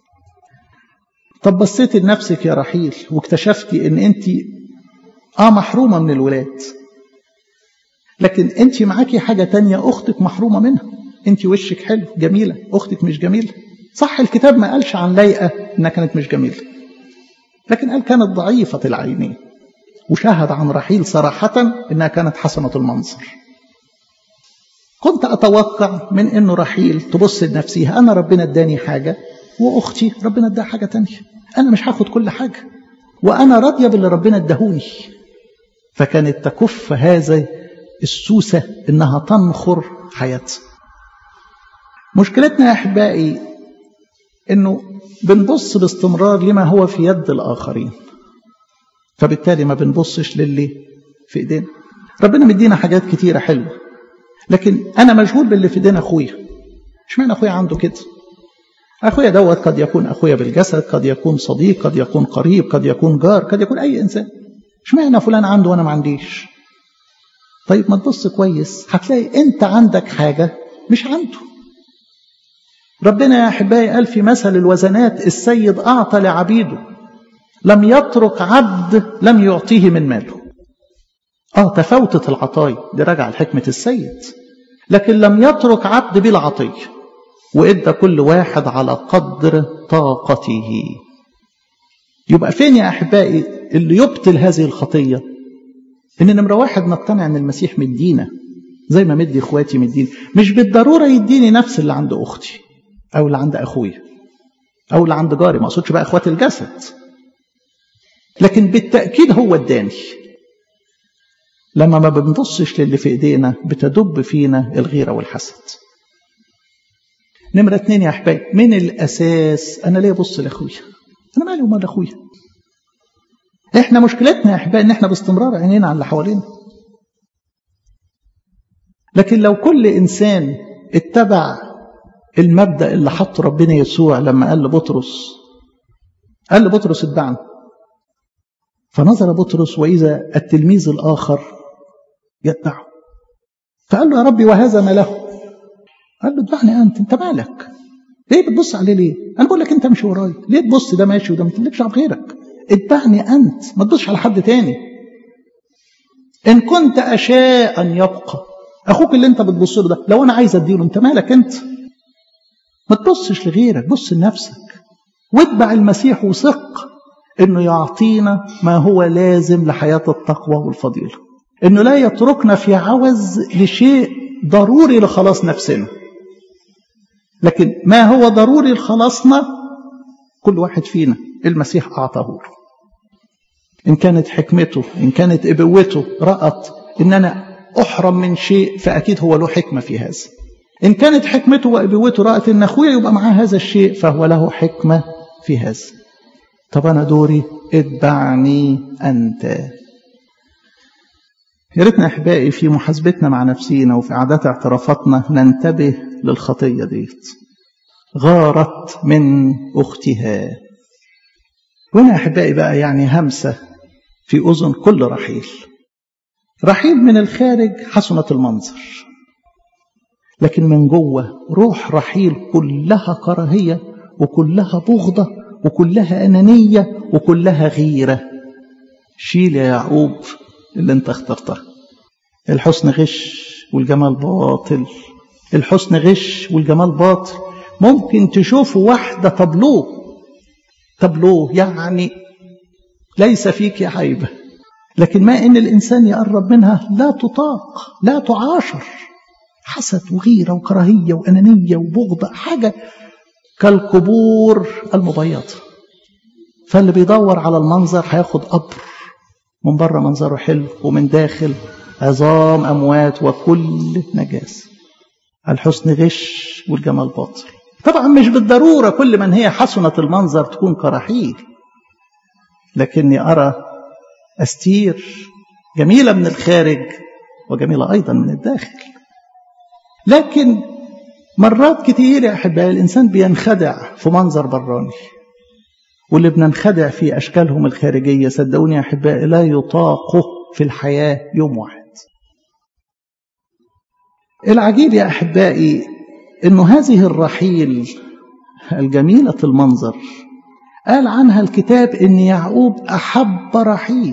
طب بصيتي لنفسك يا رحيل واكتشفتي ان انت اه محرومه من الولاد لكن انت معاكي حاجه تانية اختك محرومه منها انت وشك حلو جميله اختك مش جميله صح الكتاب ما قالش عن ليئه انها كانت مش جميله لكن قال كانت ضعيفه العينين وشهد عن رحيل صراحه انها كانت حسنه المنظر كنت اتوقع من انه رحيل تبص لنفسها انا ربنا اداني حاجه واختي ربنا اداها حاجه تانية انا مش هاخد كل حاجه وانا راضيه باللي ربنا اداهوني فكانت تكف هذا السوسه انها تنخر حياتها مشكلتنا يا احبائي انه بنبص باستمرار لما هو في يد الاخرين فبالتالي ما بنبصش للي في ايدينا ربنا مدينا حاجات كتيره حلوه لكن انا مشغول باللي في ايدينا اخويا اشمعنى اخويا عنده كده اخويا دوت قد يكون اخويا بالجسد قد يكون صديق قد يكون قريب قد يكون جار قد يكون اي انسان اشمعنى فلان عنده وانا ما عنديش طيب ما تبص كويس هتلاقي انت عندك حاجه مش عنده ربنا يا احبائي قال في مثل الوزنات السيد اعطى لعبيده لم يترك عبد لم يعطيه من ماله اه تفاوتت العطايا دي راجعه لحكمه السيد لكن لم يترك عبد بلا عطيه وادى كل واحد على قدر طاقته يبقى فين يا احبائي اللي يبطل هذه الخطيه ان نمره واحد نقتنع ان المسيح مدينا زي ما مدي اخواتي مديني مش بالضروره يديني نفس اللي عند اختي او اللي عند اخويا او اللي عند جاري ما اقصدش بقى اخوات الجسد لكن بالتاكيد هو اداني لما ما بنبصش للي في ايدينا بتدب فينا الغيره والحسد نمرة اتنين يا أحبائي من الأساس أنا ليه أبص لأخويا أنا مالي ومال أخويا إحنا مشكلتنا يا أحبائي إن إحنا باستمرار عينينا على اللي حوالينا لكن لو كل إنسان اتبع المبدأ اللي حطه ربنا يسوع لما قال لبطرس قال لبطرس اتبعني فنظر بطرس وإذا التلميذ الآخر يتبعه فقال له يا ربي وهذا ما له قال له اتبعني انت انت مالك ليه بتبص عليه ليه انا بقول لك انت مش ورايا ليه تبص ده ماشي وده ما تقلبش على غيرك اتبعني انت ما تبصش على حد تاني ان كنت اشاء ان يبقى اخوك اللي انت بتبص له ده لو انا عايز اديله انت مالك انت ما تبصش لغيرك بص لنفسك واتبع المسيح وثق انه يعطينا ما هو لازم لحياه التقوى والفضيله انه لا يتركنا في عوز لشيء ضروري لخلاص نفسنا لكن ما هو ضروري لخلاصنا كل واحد فينا المسيح أعطاه له إن كانت حكمته إن كانت إبوته رأت إن أنا أحرم من شيء فأكيد هو له حكمة في هذا إن كانت حكمته وإبوته رأت إن أخويا يبقى معاه هذا الشيء فهو له حكمة في هذا طب أنا دوري اتبعني أنت يا ريتنا احبائي في محاسبتنا مع نفسينا وفي عادات اعترافاتنا ننتبه للخطيه ديت غارت من اختها وهنا احبائي بقى يعني همسه في اذن كل رحيل رحيل من الخارج حسنه المنظر لكن من جوه روح رحيل كلها كراهيه وكلها بغضه وكلها انانيه وكلها غيره شيل يا يعقوب اللي انت اخترتها الحسن غش والجمال باطل الحسن غش والجمال باطل ممكن تشوفوا واحدة تبلوه تبلوه يعني ليس فيك عيبة لكن ما إن الإنسان يقرب منها لا تطاق لا تعاشر حسد وغيرة وكراهية وأنانية وبغضة حاجة كالقبور المبيضة فاللي بيدور على المنظر هياخد قبر من بره منظره حلو ومن داخل عظام أموات وكل نجاسة الحسن غش والجمال باطل طبعا مش بالضرورة كل من هي حسنة المنظر تكون كرحيل لكني أرى أستير جميلة من الخارج وجميلة أيضا من الداخل لكن مرات كتير يا أحبائي الإنسان بينخدع في منظر براني واللي بننخدع في أشكالهم الخارجية صدقوني يا أحبائي لا يطاقه في الحياة يوم واحد العجيب يا أحبائي أنه هذه الرحيل الجميلة المنظر قال عنها الكتاب أن يعقوب أحب رحيل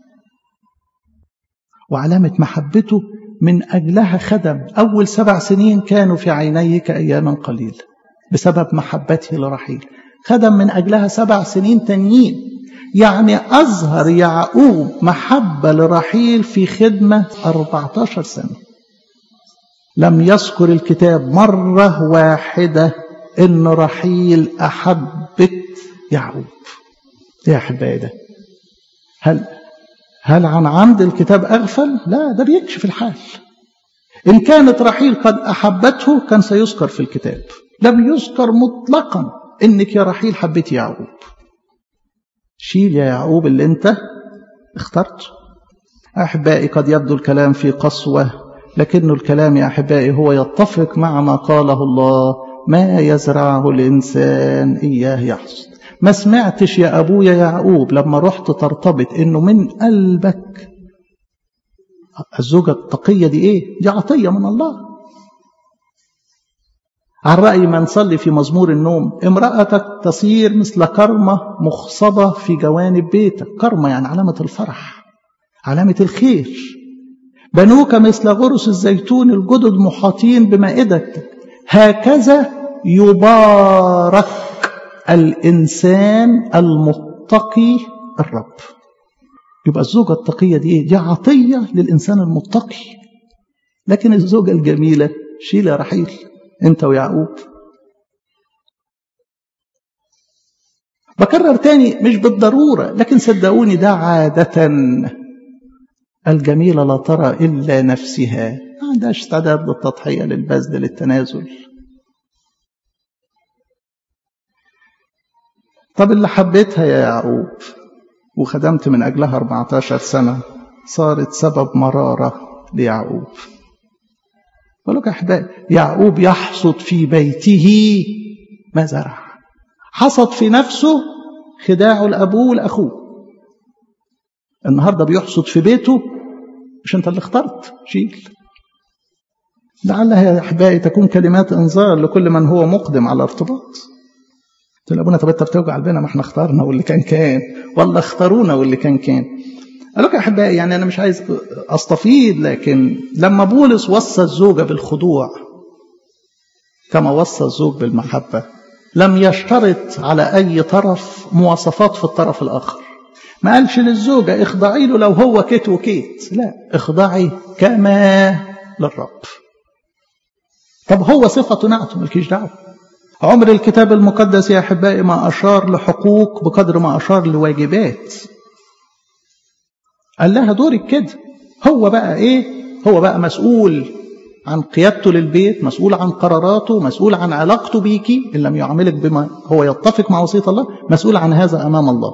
وعلامة محبته من أجلها خدم أول سبع سنين كانوا في عينيه كأيام قليل بسبب محبته لرحيل خدم من أجلها سبع سنين تانيين يعني أظهر يعقوب محبة لرحيل في خدمة 14 سنة لم يذكر الكتاب مرة واحدة إن رحيل أحبت يعقوب يا أحبائي ده هل هل عن عمد الكتاب أغفل؟ لا ده بيكشف الحال إن كانت رحيل قد أحبته كان سيذكر في الكتاب لم يذكر مطلقا إنك يا رحيل حبيت يعقوب شيل يا يعقوب اللي أنت اخترته أحبائي قد يبدو الكلام في قسوة لكن الكلام يا أحبائي هو يتفق مع ما قاله الله ما يزرعه الإنسان إياه يحصد ما سمعتش يا أبويا يعقوب لما رحت ترتبط إنه من قلبك الزوجة التقية دي إيه؟ دي عطية من الله عن رأي من صلي في مزمور النوم امرأتك تصير مثل كرمة مخصبة في جوانب بيتك كرمة يعني علامة الفرح علامة الخير بنوك مثل غرس الزيتون الجدد محاطين بمائدتك هكذا يبارك الإنسان المتقي الرب يبقى الزوجة التقية دي ايه؟ دي عطية للإنسان المتقي لكن الزوجة الجميلة شيل يا رحيل انت ويعقوب بكرر تاني مش بالضرورة لكن صدقوني ده عادة الجميلة لا ترى إلا نفسها ما عندهاش استعداد للتضحية للبذل للتنازل طب اللي حبيتها يا يعقوب وخدمت من أجلها 14 سنة صارت سبب مرارة ليعقوب ولك أحبائي يعقوب يحصد في بيته ما زرع حصد في نفسه خداعه لأبوه لأخوه النهاردة بيحصد في بيته مش أنت اللي اخترت شيل لعلها يا أحبائي تكون كلمات إنذار لكل من هو مقدم على ارتباط قلت له ابونا طب انت بتوجع قلبنا ما احنا اخترنا واللي كان كان والله اختارونا واللي كان كان قال لك يا احبائي يعني انا مش عايز استفيض لكن لما بولس وصى الزوجه بالخضوع كما وصى الزوج بالمحبه لم يشترط على اي طرف مواصفات في الطرف الاخر ما قالش للزوجه اخضعي له لو هو كيت وكيت لا اخضعي كما للرب طب هو صفته نعته مالكيش دعوه عمر الكتاب المقدس يا احبائي ما اشار لحقوق بقدر ما اشار لواجبات قال لها دورك كده هو بقى ايه هو بقى مسؤول عن قيادته للبيت مسؤول عن قراراته مسؤول عن علاقته بيكي ان لم يعاملك بما هو يتفق مع وصيه الله مسؤول عن هذا امام الله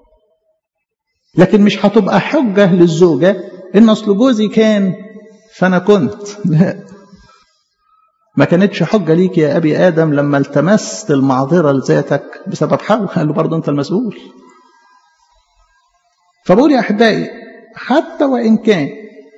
لكن مش هتبقى حجه للزوجه ان اصل جوزي كان فانا كنت لا ما كانتش حجة ليك يا أبي آدم لما التمست المعذرة لذاتك بسبب حواء قال له برضه أنت المسؤول فبقول يا أحبائي حتى وإن كان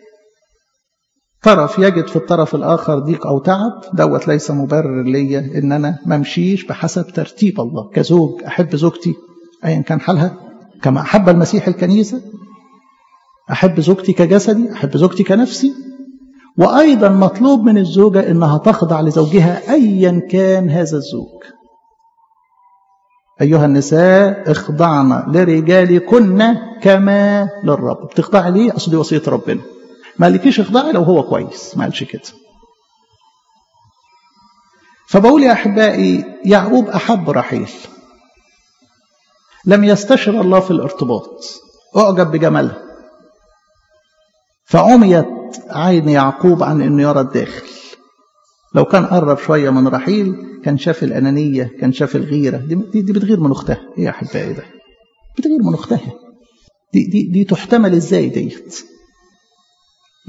طرف يجد في الطرف الآخر ضيق أو تعب دوت ليس مبرر ليا إن أنا ما امشيش بحسب ترتيب الله كزوج أحب زوجتي أيا كان حالها كما أحب المسيح الكنيسة أحب زوجتي كجسدي أحب زوجتي كنفسي وأيضا مطلوب من الزوجة إنها تخضع لزوجها أيا كان هذا الزوج أيها النساء اخضعن لرجالكن كما للرب بتخضعي ليه أصل دي وصية ربنا ما قالكيش اخضعي لو هو كويس ما قالش كده فبقول يا أحبائي يعقوب أحب رحيل لم يستشر الله في الارتباط أعجب بجمالها فعميت عين يعقوب عن انه يرى الداخل لو كان قرب شويه من رحيل كان شاف الانانيه كان شاف الغيره دي, دي, دي بتغير من اختها ايه يا احبائي ده بتغير من اختها دي دي دي تحتمل ازاي ديت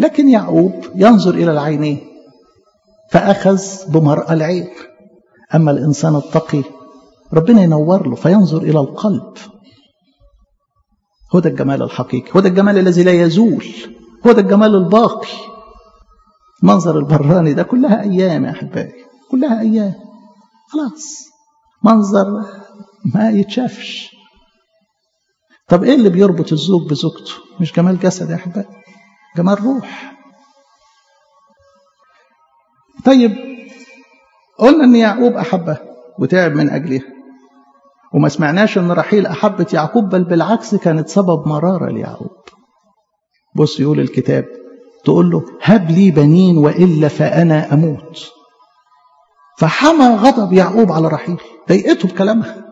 لكن يعقوب ينظر إلى العينين فأخذ بمرأة العين أما الإنسان التقي ربنا ينور له فينظر إلى القلب هو ده الجمال الحقيقي هو ده الجمال الذي لا يزول هو ده الجمال الباقي منظر البراني ده كلها أيام يا أحبائي كلها أيام خلاص منظر ما يتشافش طب ايه اللي بيربط الزوج بزوجته مش جمال جسد يا احبائي جمال روح طيب قلنا ان يعقوب احبها وتعب من اجلها وما سمعناش ان رحيل احبت يعقوب بل بالعكس كانت سبب مراره ليعقوب بص يقول الكتاب تقول له هب لي بنين والا فانا اموت فحمى غضب يعقوب على رحيل ضايقته بكلامها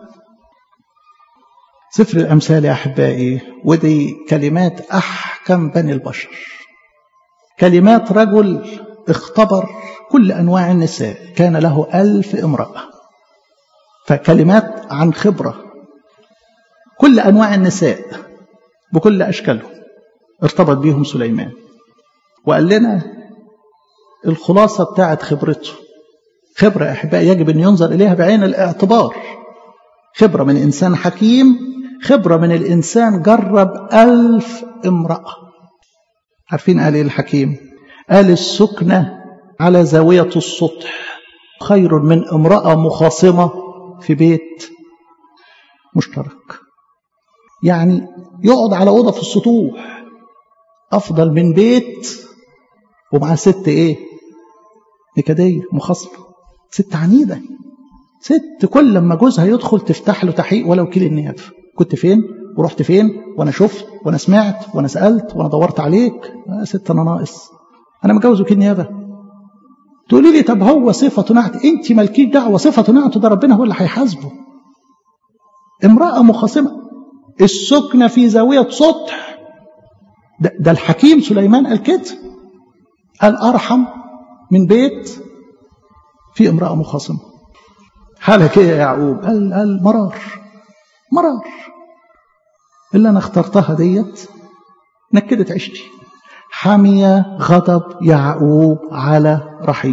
سفر الأمثال يا أحبائي ودي كلمات أحكم بني البشر كلمات رجل اختبر كل أنواع النساء كان له ألف امرأة فكلمات عن خبرة كل أنواع النساء بكل أشكالهم ارتبط بيهم سليمان وقال لنا الخلاصة بتاعت خبرته خبرة يا أحبائي يجب أن ينظر إليها بعين الاعتبار خبرة من إنسان حكيم خبرة من الإنسان جرب ألف امرأة عارفين قال إيه الحكيم قال السكنة على زاوية السطح خير من امرأة مخاصمة في بيت مشترك يعني يقعد على أوضة في السطوح أفضل من بيت ومع ست إيه نكدية مخاصمة ست عنيدة ست كل لما جوزها يدخل تفتح له تحقيق ولو كيل النيابة كنت فين ورحت فين وانا شفت وانا سمعت وانا سألت وانا دورت عليك يا ست انا ناقص انا متجوز وكيل نيابة تقولي لي طب هو صفة نعت انت مالكيش دعوة صفة نعت ده ربنا هو اللي هيحاسبه امرأة مخاصمة السكنة في زاوية سطح ده, ده الحكيم سليمان قال كده قال أرحم من بيت في امرأة مخاصمة حالك ايه يا يعقوب قال, قال مرار مرار اللي انا اخترتها ديت نكدت عشتي حمي غضب يعقوب على رحيل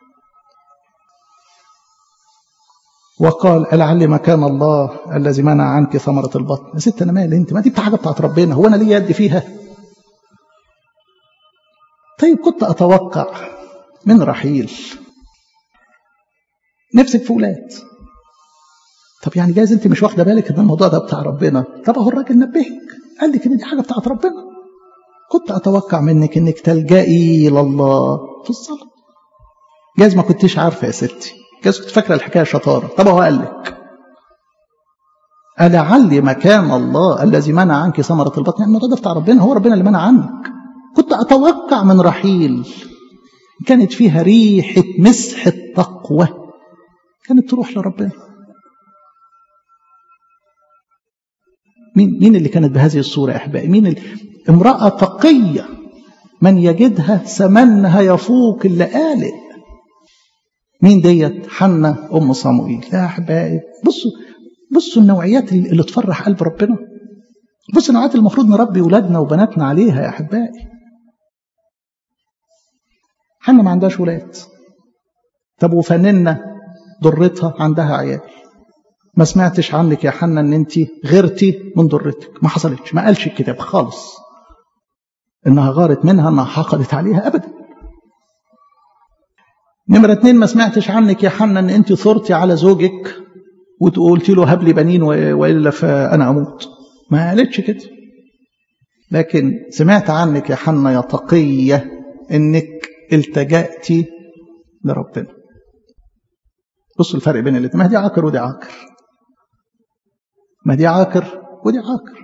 وقال لعل مكان الله الذي منع عنك ثمرة البطن يا ست انا مالي انت ما دي حاجة بتاعت ربنا هو انا ليه يد فيها طيب كنت اتوقع من رحيل نفسك في ولاد طب يعني جايز انت مش واخده بالك ان الموضوع ده بتاع ربنا طب اهو الراجل نبهك قال لك ان دي حاجه بتاعت ربنا كنت اتوقع منك انك تلجئي الى الله في الصلاه جايز ما كنتيش عارفه يا ستي جايز كنت فاكره الحكايه شطاره طب اهو قال لك ألعل مكان الله الذي منع عنك ثمرة البطن يعني الموضوع ده بتاع ربنا هو ربنا اللي منع عنك كنت أتوقع من رحيل كانت فيها ريحة مسح التقوى كانت تروح لربنا مين مين اللي كانت بهذه الصورة يا أحبائي مين اللي امرأة تقية من يجدها ثمنها يفوق اللآلئ مين ديت حنة أم صموئيل لا يا أحبائي بصوا بصوا النوعيات اللي تفرح قلب ربنا بصوا النوعيات المفروض نربي ولادنا وبناتنا عليها يا أحبائي حنة ما عندهاش ولاد طب وفننة ضرتها عندها عيال ما سمعتش عنك يا حنا ان انت غيرتي من ضرتك ما حصلتش ما قالش الكتاب خالص انها غارت منها انها حقدت عليها ابدا نمرة اتنين ما سمعتش عنك يا حنا ان انت ثرتي على زوجك وقلت له هب لي بنين والا فانا اموت ما قالتش كده لكن سمعت عنك يا حنا يا تقيه انك التجأتي لربنا بصوا الفرق بين الاثنين ما دي عاكر ودي عاكر ما دي عاكر ودي عاكر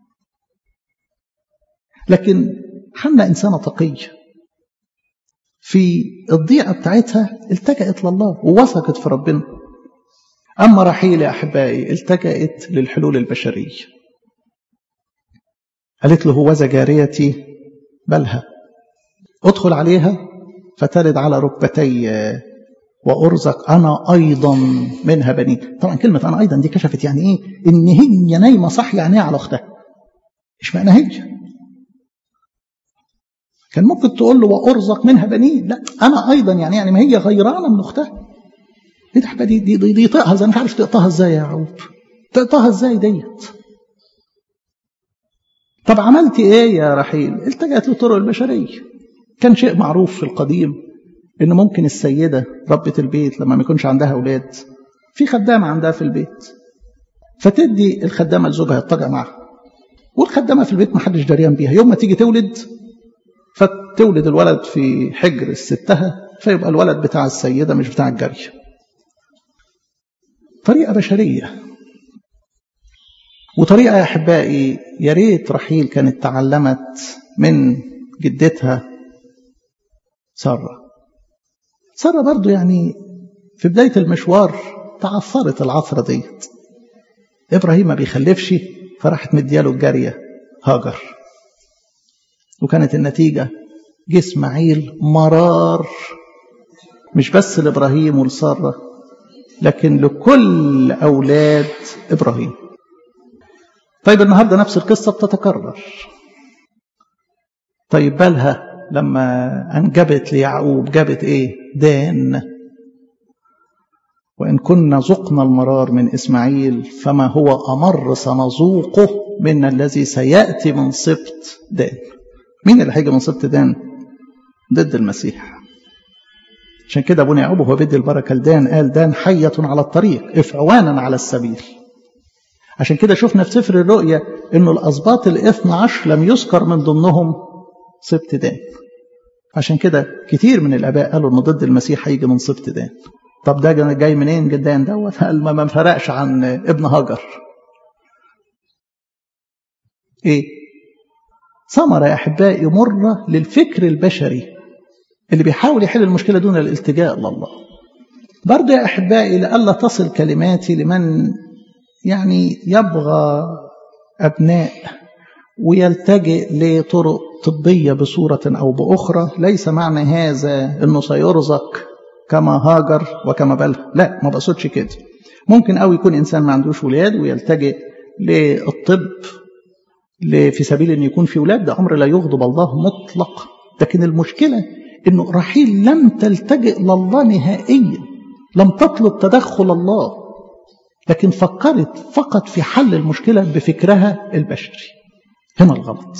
لكن حنا إنسانة تقية في الضيعة بتاعتها التجأت لله ووثقت في ربنا أما رحيل يا أحبائي التجأت للحلول البشرية قالت له هوذا جاريتي بلها ادخل عليها فتلد على ركبتي وأرزق أنا أيضا منها بنين طبعا كلمة أنا أيضا دي كشفت يعني إيه إن هي نايمة صح يعني على أختها إيش معنى هي كان ممكن تقول له وارزق منها بنين لا انا ايضا يعني يعني ما هي غيرانه من اختها ايه ده دي دي دي, دي طقها زي مش عارف تقطعها ازاي يا يعقوب تقطعها ازاي ديت طب عملت ايه يا رحيل التجأت للطرق البشريه كان شيء معروف في القديم ان ممكن السيده ربة البيت لما ما يكونش عندها اولاد في خدامه عندها في البيت فتدي الخدامه لزوجها يضطجع معها والخدامه في البيت ما حدش دريان بيها يوم ما تيجي تولد فتولد الولد في حجر ستها فيبقى الولد بتاع السيده مش بتاع الجاريه طريقه بشريه وطريقه يا احبائي يا ريت رحيل كانت تعلمت من جدتها ساره ساره برضو يعني في بدايه المشوار تعثرت العثره ديت ابراهيم ما بيخلفش فراحت مدياله الجاريه هاجر وكانت النتيجه جه اسماعيل مرار مش بس لابراهيم ولساره لكن لكل اولاد ابراهيم طيب النهارده نفس القصه بتتكرر طيب بالها لما انجبت ليعقوب جابت ايه دان وإن كنا ذقنا المرار من إسماعيل فما هو أمر سنذوقه من الذي سيأتي من سبط دان مين اللي هيجي من سبط دان ضد المسيح عشان كده ابونا يعقوب وهو بيدي البركه لدان قال دان حيه على الطريق افعوانا على السبيل عشان كده شفنا في سفر الرؤيا انه الاسباط الاثنى عشر لم يذكر من ضمنهم سبط دان عشان كده كتير من الاباء قالوا انه ضد المسيح هيجي من سبط دان طب ده جاي منين جدان دوت قال ما فرقش عن ابن هاجر ايه ثمرة يا أحبائي مرة للفكر البشري اللي بيحاول يحل المشكلة دون الالتجاء لله برضه يا أحبائي لألا تصل كلماتي لمن يعني يبغى أبناء ويلتجئ لطرق طبية بصورة أو بأخرى ليس معنى هذا أنه سيرزق كما هاجر وكما بلها لا ما بقصدش كده ممكن أو يكون إنسان ما عندوش ولاد ويلتجئ للطب في سبيل أن يكون في ولاد ده أمر لا يغضب الله مطلق لكن المشكلة أنه رحيل لم تلتجئ لله نهائيا لم تطلب تدخل الله لكن فكرت فقط في حل المشكلة بفكرها البشري هنا الغلط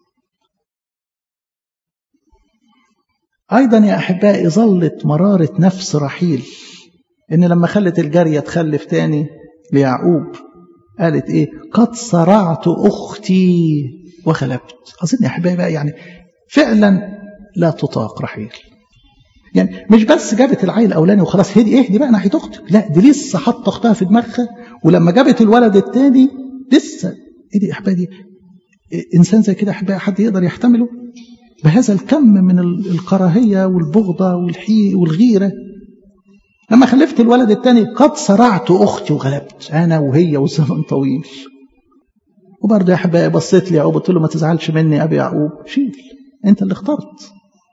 أيضا يا أحبائي ظلت مرارة نفس رحيل إن لما خلت الجارية تخلف تاني ليعقوب قالت إيه قد صرعت أختي وخلبت أظن يا أحبائي بقى يعني فعلا لا تطاق رحيل يعني مش بس جابت العيل الاولاني وخلاص هدي اهدي بقى ناحيه اختك لا دي لسه حاطه اختها في دماغها ولما جابت الولد الثاني لسه ايه دي يا احبائي انسان زي كده احبائي حد يقدر يحتمله بهذا الكم من الكراهيه والبغضه والحي والغيره لما خلفت الولد الثاني قد صرعت اختي وغلبت انا وهي والزمن طويل وبرضه يا احبائي بصيت لي يعقوب قلت له ما تزعلش مني ابي يعقوب شيل انت اللي اخترت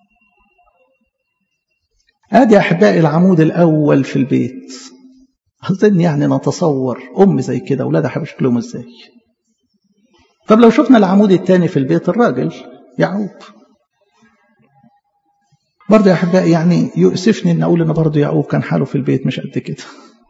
ادي احبائي العمود الاول في البيت اظن يعني نتصور ام زي كده اولادها هيبقى شكلهم ازاي طب لو شفنا العمود الثاني في البيت الراجل يعقوب برضه يا احبائي يعني يؤسفني ان اقول ان برضه يعقوب كان حاله في البيت مش قد كده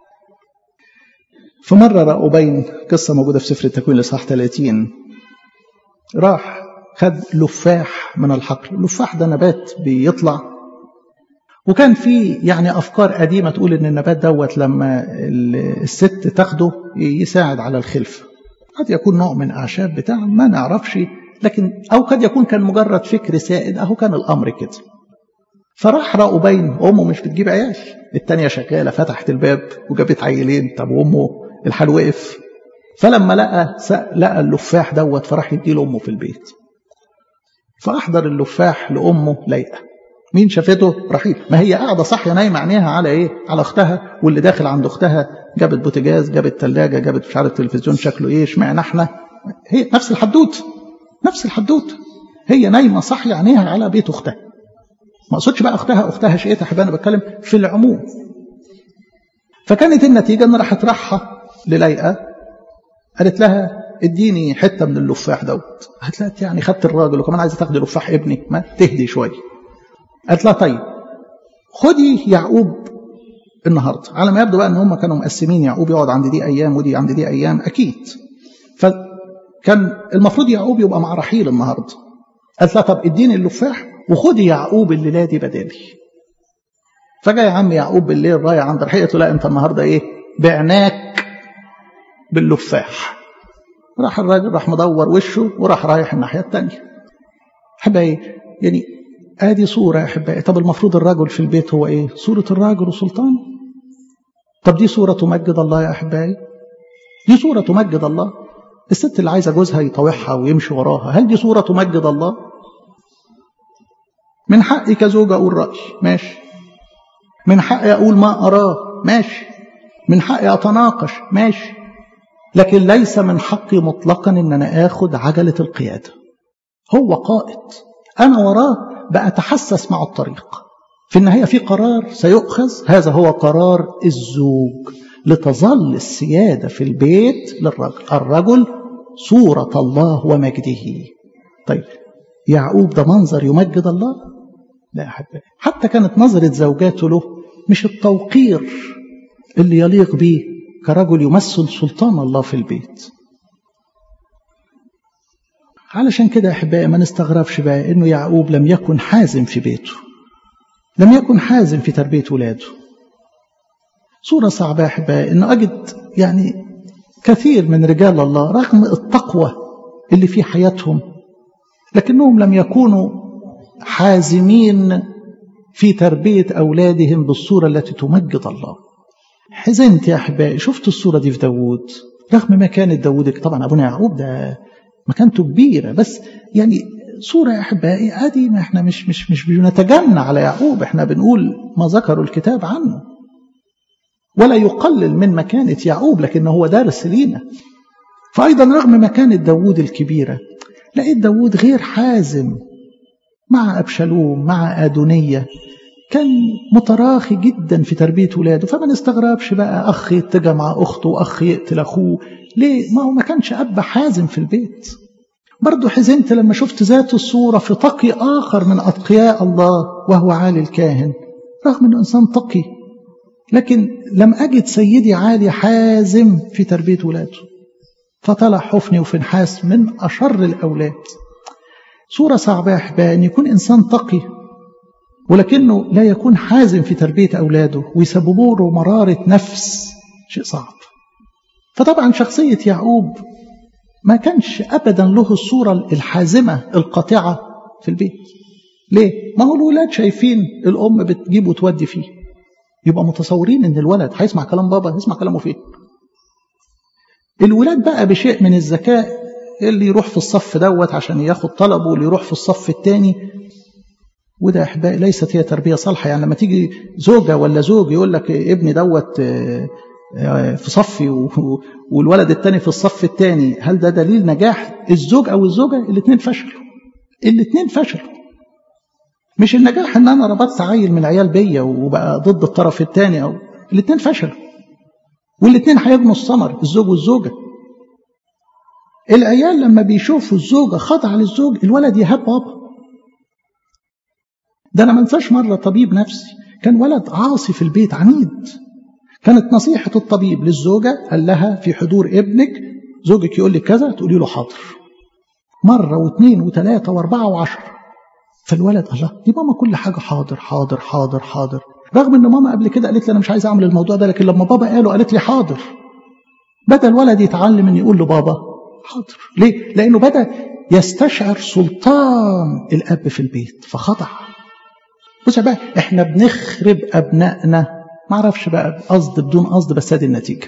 في مره رأوبين قصه موجوده في سفر التكوين الاصحاح 30 راح خد لفاح من الحقل اللفاح ده نبات بيطلع وكان في يعني افكار قديمه تقول ان النبات دوت لما الست تاخده يساعد على الخلفه قد يكون نوع من اعشاب بتاع ما نعرفش لكن او قد يكون كان مجرد فكر سائد اهو كان الامر كده فراح رأوبين امه مش بتجيب عيال التانية شغاله فتحت الباب وجابت عيلين طب وامه الحال وقف فلما لقى لقى اللفاح دوت فراح يديه لامه في البيت فاحضر اللفاح لامه ليئه مين شافته رحيل ما هي قاعده صاحيه نايمه عينيها على ايه على اختها واللي داخل عند اختها جابت بوتجاز جابت ثلاجه جابت مش عارف تلفزيون شكله ايه اشمعنى احنا هي نفس الحدوت نفس الحدوت هي نايمه صاحيه عينيها على بيت اختها ما اقصدش بقى اختها اختها شقتها حبايبي انا بتكلم في العموم فكانت النتيجه ان راحت راحه لليئه قالت لها اديني حته من اللفاح دوت هتلاقي يعني خدت الراجل وكمان عايزه تاخدي لفاح ابني ما تهدي شويه قالت لها طيب خدي يعقوب النهارده على ما يبدو بقى ان هم كانوا مقسمين يعقوب يقعد عند دي ايام ودي عند دي ايام اكيد فكان المفروض يعقوب يبقى مع رحيل النهارده قالت لها طب اديني اللفاح وخدي يعقوب الليله دي بدالي فجاء يا عم يعقوب بالليل رايح عند رحيل قالت له لا انت النهارده ايه بعناك باللفاح راح الراجل راح مدور وشه وراح رايح الناحيه الثانيه احبائي يعني ادي صوره يا احبائي طب المفروض الرجل في البيت هو ايه صوره الراجل وسلطان طب دي صوره تمجد الله يا احبائي دي صوره تمجد الله الست اللي عايزه جوزها يطاوعها ويمشي وراها هل دي صوره تمجد الله من حقي كزوجة أقول رأي ماشي من حقي أقول ما أراه ماشي من حقي أتناقش ماشي لكن ليس من حقي مطلقا ان انا اخد عجلة القيادة هو قائد انا وراه بأتحسس مع الطريق في النهاية في قرار سيؤخذ هذا هو قرار الزوج لتظل السيادة في البيت للرجل الرجل صورة الله ومجده طيب يعقوب ده منظر يمجد الله لا أحبه حتى كانت نظرة زوجاته له مش التوقير اللي يليق به كرجل يمثل سلطان الله في البيت علشان كده يا احبائي ما نستغربش بقى انه يعقوب لم يكن حازم في بيته لم يكن حازم في تربيه ولاده صوره صعبه يا احبائي انه اجد يعني كثير من رجال الله رغم التقوى اللي في حياتهم لكنهم لم يكونوا حازمين في تربيه اولادهم بالصوره التي تمجد الله حزنت يا احبائي شفت الصوره دي في داوود رغم مكانه داوود طبعا ابونا يعقوب ده مكانته كبيره بس يعني صوره يا احبائي ادي ما احنا مش مش مش بنتجنى على يعقوب احنا بنقول ما ذكروا الكتاب عنه ولا يقلل من مكانه يعقوب لكن هو دارس لينا فايضا رغم مكانه داوود الكبيره لقيت داوود غير حازم مع ابشالوم مع ادونيه كان متراخي جدا في تربية ولاده فما نستغربش بقى أخ يتجا مع أخته وأخ يقتل أخوه ليه؟ ما هو ما كانش أب حازم في البيت برضه حزنت لما شفت ذات الصورة في تقي آخر من أتقياء الله وهو عالي الكاهن رغم أنه إنسان تقي لكن لم أجد سيدي عالي حازم في تربية ولاده فطلع حفني وفنحاس من أشر الأولاد صورة صعبة يا أن يكون إنسان تقي ولكنه لا يكون حازم في تربية أولاده ويسببوا له مرارة نفس شيء صعب فطبعا شخصية يعقوب ما كانش أبدا له الصورة الحازمة القاطعة في البيت ليه؟ ما هو الولاد شايفين الأم بتجيب وتودي فيه يبقى متصورين ان الولد هيسمع كلام بابا يسمع كلامه فين الولاد بقى بشيء من الذكاء اللي يروح في الصف دوت عشان ياخد طلبه واللي يروح في الصف الثاني وده يا احبائي ليست هي تربيه صالحه يعني لما تيجي زوجه ولا زوج يقول لك ابني دوت في صفي والولد الثاني في الصف الثاني هل ده دليل نجاح الزوج او الزوجه الاثنين فشلوا الاثنين فشلوا مش النجاح ان انا ربطت عيل من العيال بيا وبقى ضد الطرف الثاني او الاثنين فشلوا والاثنين هيجنوا الثمر الزوج والزوجه العيال لما بيشوفوا الزوجه خاضعه للزوج الولد يهاب بابا ده انا ما انساش مره طبيب نفسي كان ولد عاصي في البيت عنيد كانت نصيحه الطبيب للزوجه قال لها في حضور ابنك زوجك يقول لك كذا تقولي له حاضر مره واثنين وثلاثه واربعه وعشره فالولد الله دي ماما كل حاجه حاضر حاضر حاضر حاضر رغم ان ماما قبل كده قالت لي انا مش عايز اعمل الموضوع ده لكن لما بابا قاله قالت لي حاضر بدا الولد يتعلم ان يقول لبابا حاضر ليه لانه بدا يستشعر سلطان الاب في البيت فخضع بص بقى احنا بنخرب ابنائنا ما اعرفش بقى قصد بدون قصد بس ادي النتيجه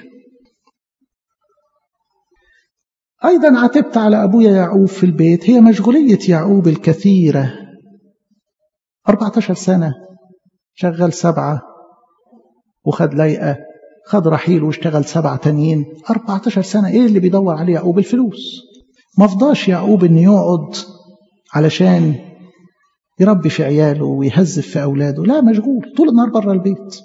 ايضا عتبت على ابويا يعقوب في البيت هي مشغوليه يعقوب الكثيره 14 سنه شغل سبعه وخد ليئه خد رحيل واشتغل سبعه تانيين 14 سنه ايه اللي بيدور عليه يعقوب الفلوس ما فضاش يعقوب انه يقعد علشان يربي في عياله ويهذب في أولاده لا مشغول طول النهار بره البيت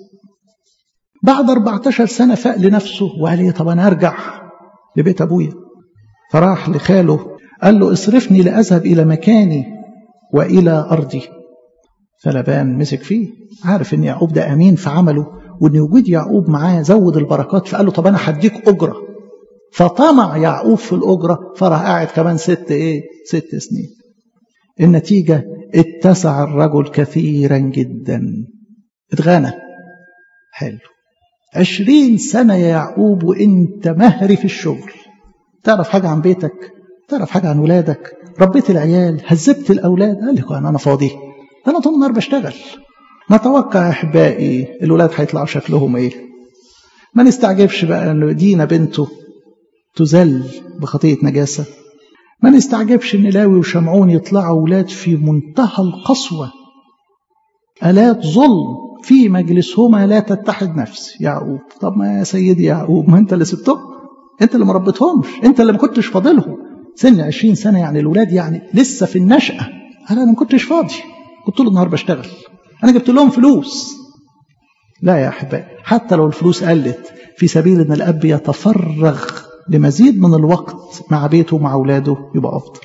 بعد 14 سنة فاق لنفسه وقال ايه طب أنا أرجع لبيت أبويا فراح لخاله قال له اصرفني لأذهب إلى مكاني وإلى أرضي فلبان مسك فيه عارف ان يعقوب ده امين في عمله وان وجود يعقوب معاه زود البركات فقال له طب انا هديك اجره فطمع يعقوب في الاجره فراح قاعد كمان ست ايه ست سنين النتيجه اتسع الرجل كثيرا جدا اتغنى حلو عشرين سنة يا يعقوب وانت مهري في الشغل تعرف حاجة عن بيتك تعرف حاجة عن ولادك ربيت العيال هذبت الأولاد قال لك أنا فاضي أنا طول النهار بشتغل نتوقع يا أحبائي الولاد هيطلعوا شكلهم إيه ما نستعجبش بقى أن دينا بنته تزل بخطية نجاسة ما نستعجبش أن لاوي وشمعون يطلعوا ولاد في منتهى القسوة آلات ظلم في مجلسهما لا تتحد نفس يعقوب طب ما يا سيدي يعقوب ما انت اللي سبتهم انت اللي ما ربيتهمش انت اللي ما كنتش فاضلهم سن 20 سنه يعني الولاد يعني لسه في النشأة انا ما كنتش فاضي كنت طول النهار بشتغل انا جبت لهم فلوس لا يا احبائي حتى لو الفلوس قلت في سبيل ان الاب يتفرغ لمزيد من الوقت مع بيته ومع اولاده يبقى افضل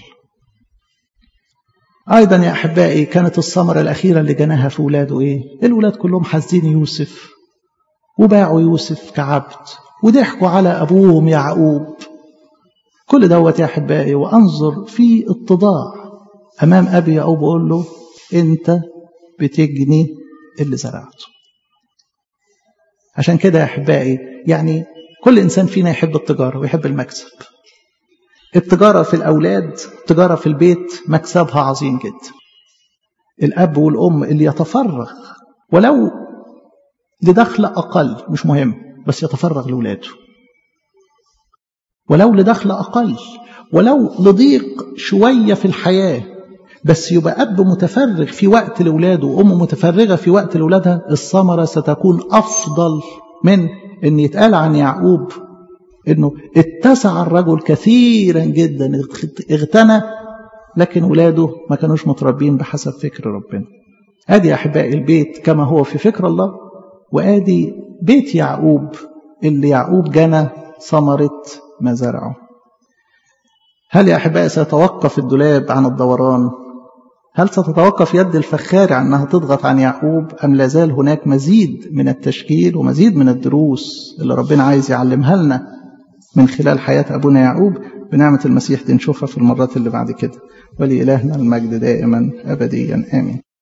أيضا يا أحبائي كانت الثمرة الأخيرة اللي جناها في ولاده إيه؟ الولاد كلهم حاسدين يوسف وباعوا يوسف كعبد وضحكوا على أبوهم يعقوب كل دوت يا أحبائي وأنظر في اتضاع أمام أبي يعقوب أقول له أنت بتجني اللي زرعته عشان كده يا أحبائي يعني كل إنسان فينا يحب التجارة ويحب المكسب التجارة في الأولاد التجارة في البيت مكسبها عظيم جدا الأب والأم اللي يتفرغ ولو لدخل أقل مش مهم بس يتفرغ لولاده ولو لدخل أقل ولو لضيق شوية في الحياة بس يبقى أب متفرغ في وقت لولاده وأم متفرغة في وقت لولادها الثمرة ستكون أفضل من أن يتقال عن يعقوب انه اتسع الرجل كثيرا جدا اغتنى لكن ولاده ما كانوش متربين بحسب فكر ربنا ادي يا احبائي البيت كما هو في فكر الله وادي بيت يعقوب اللي يعقوب جنى ثمرة ما زرعه هل يا احبائي سيتوقف الدولاب عن الدوران هل ستتوقف يد الفخار عن انها تضغط عن يعقوب ام لازال هناك مزيد من التشكيل ومزيد من الدروس اللي ربنا عايز يعلمها لنا من خلال حياة أبونا يعقوب بنعمة المسيح دي نشوفها في المرات اللي بعد كده ولإلهنا المجد دائما أبديا آمين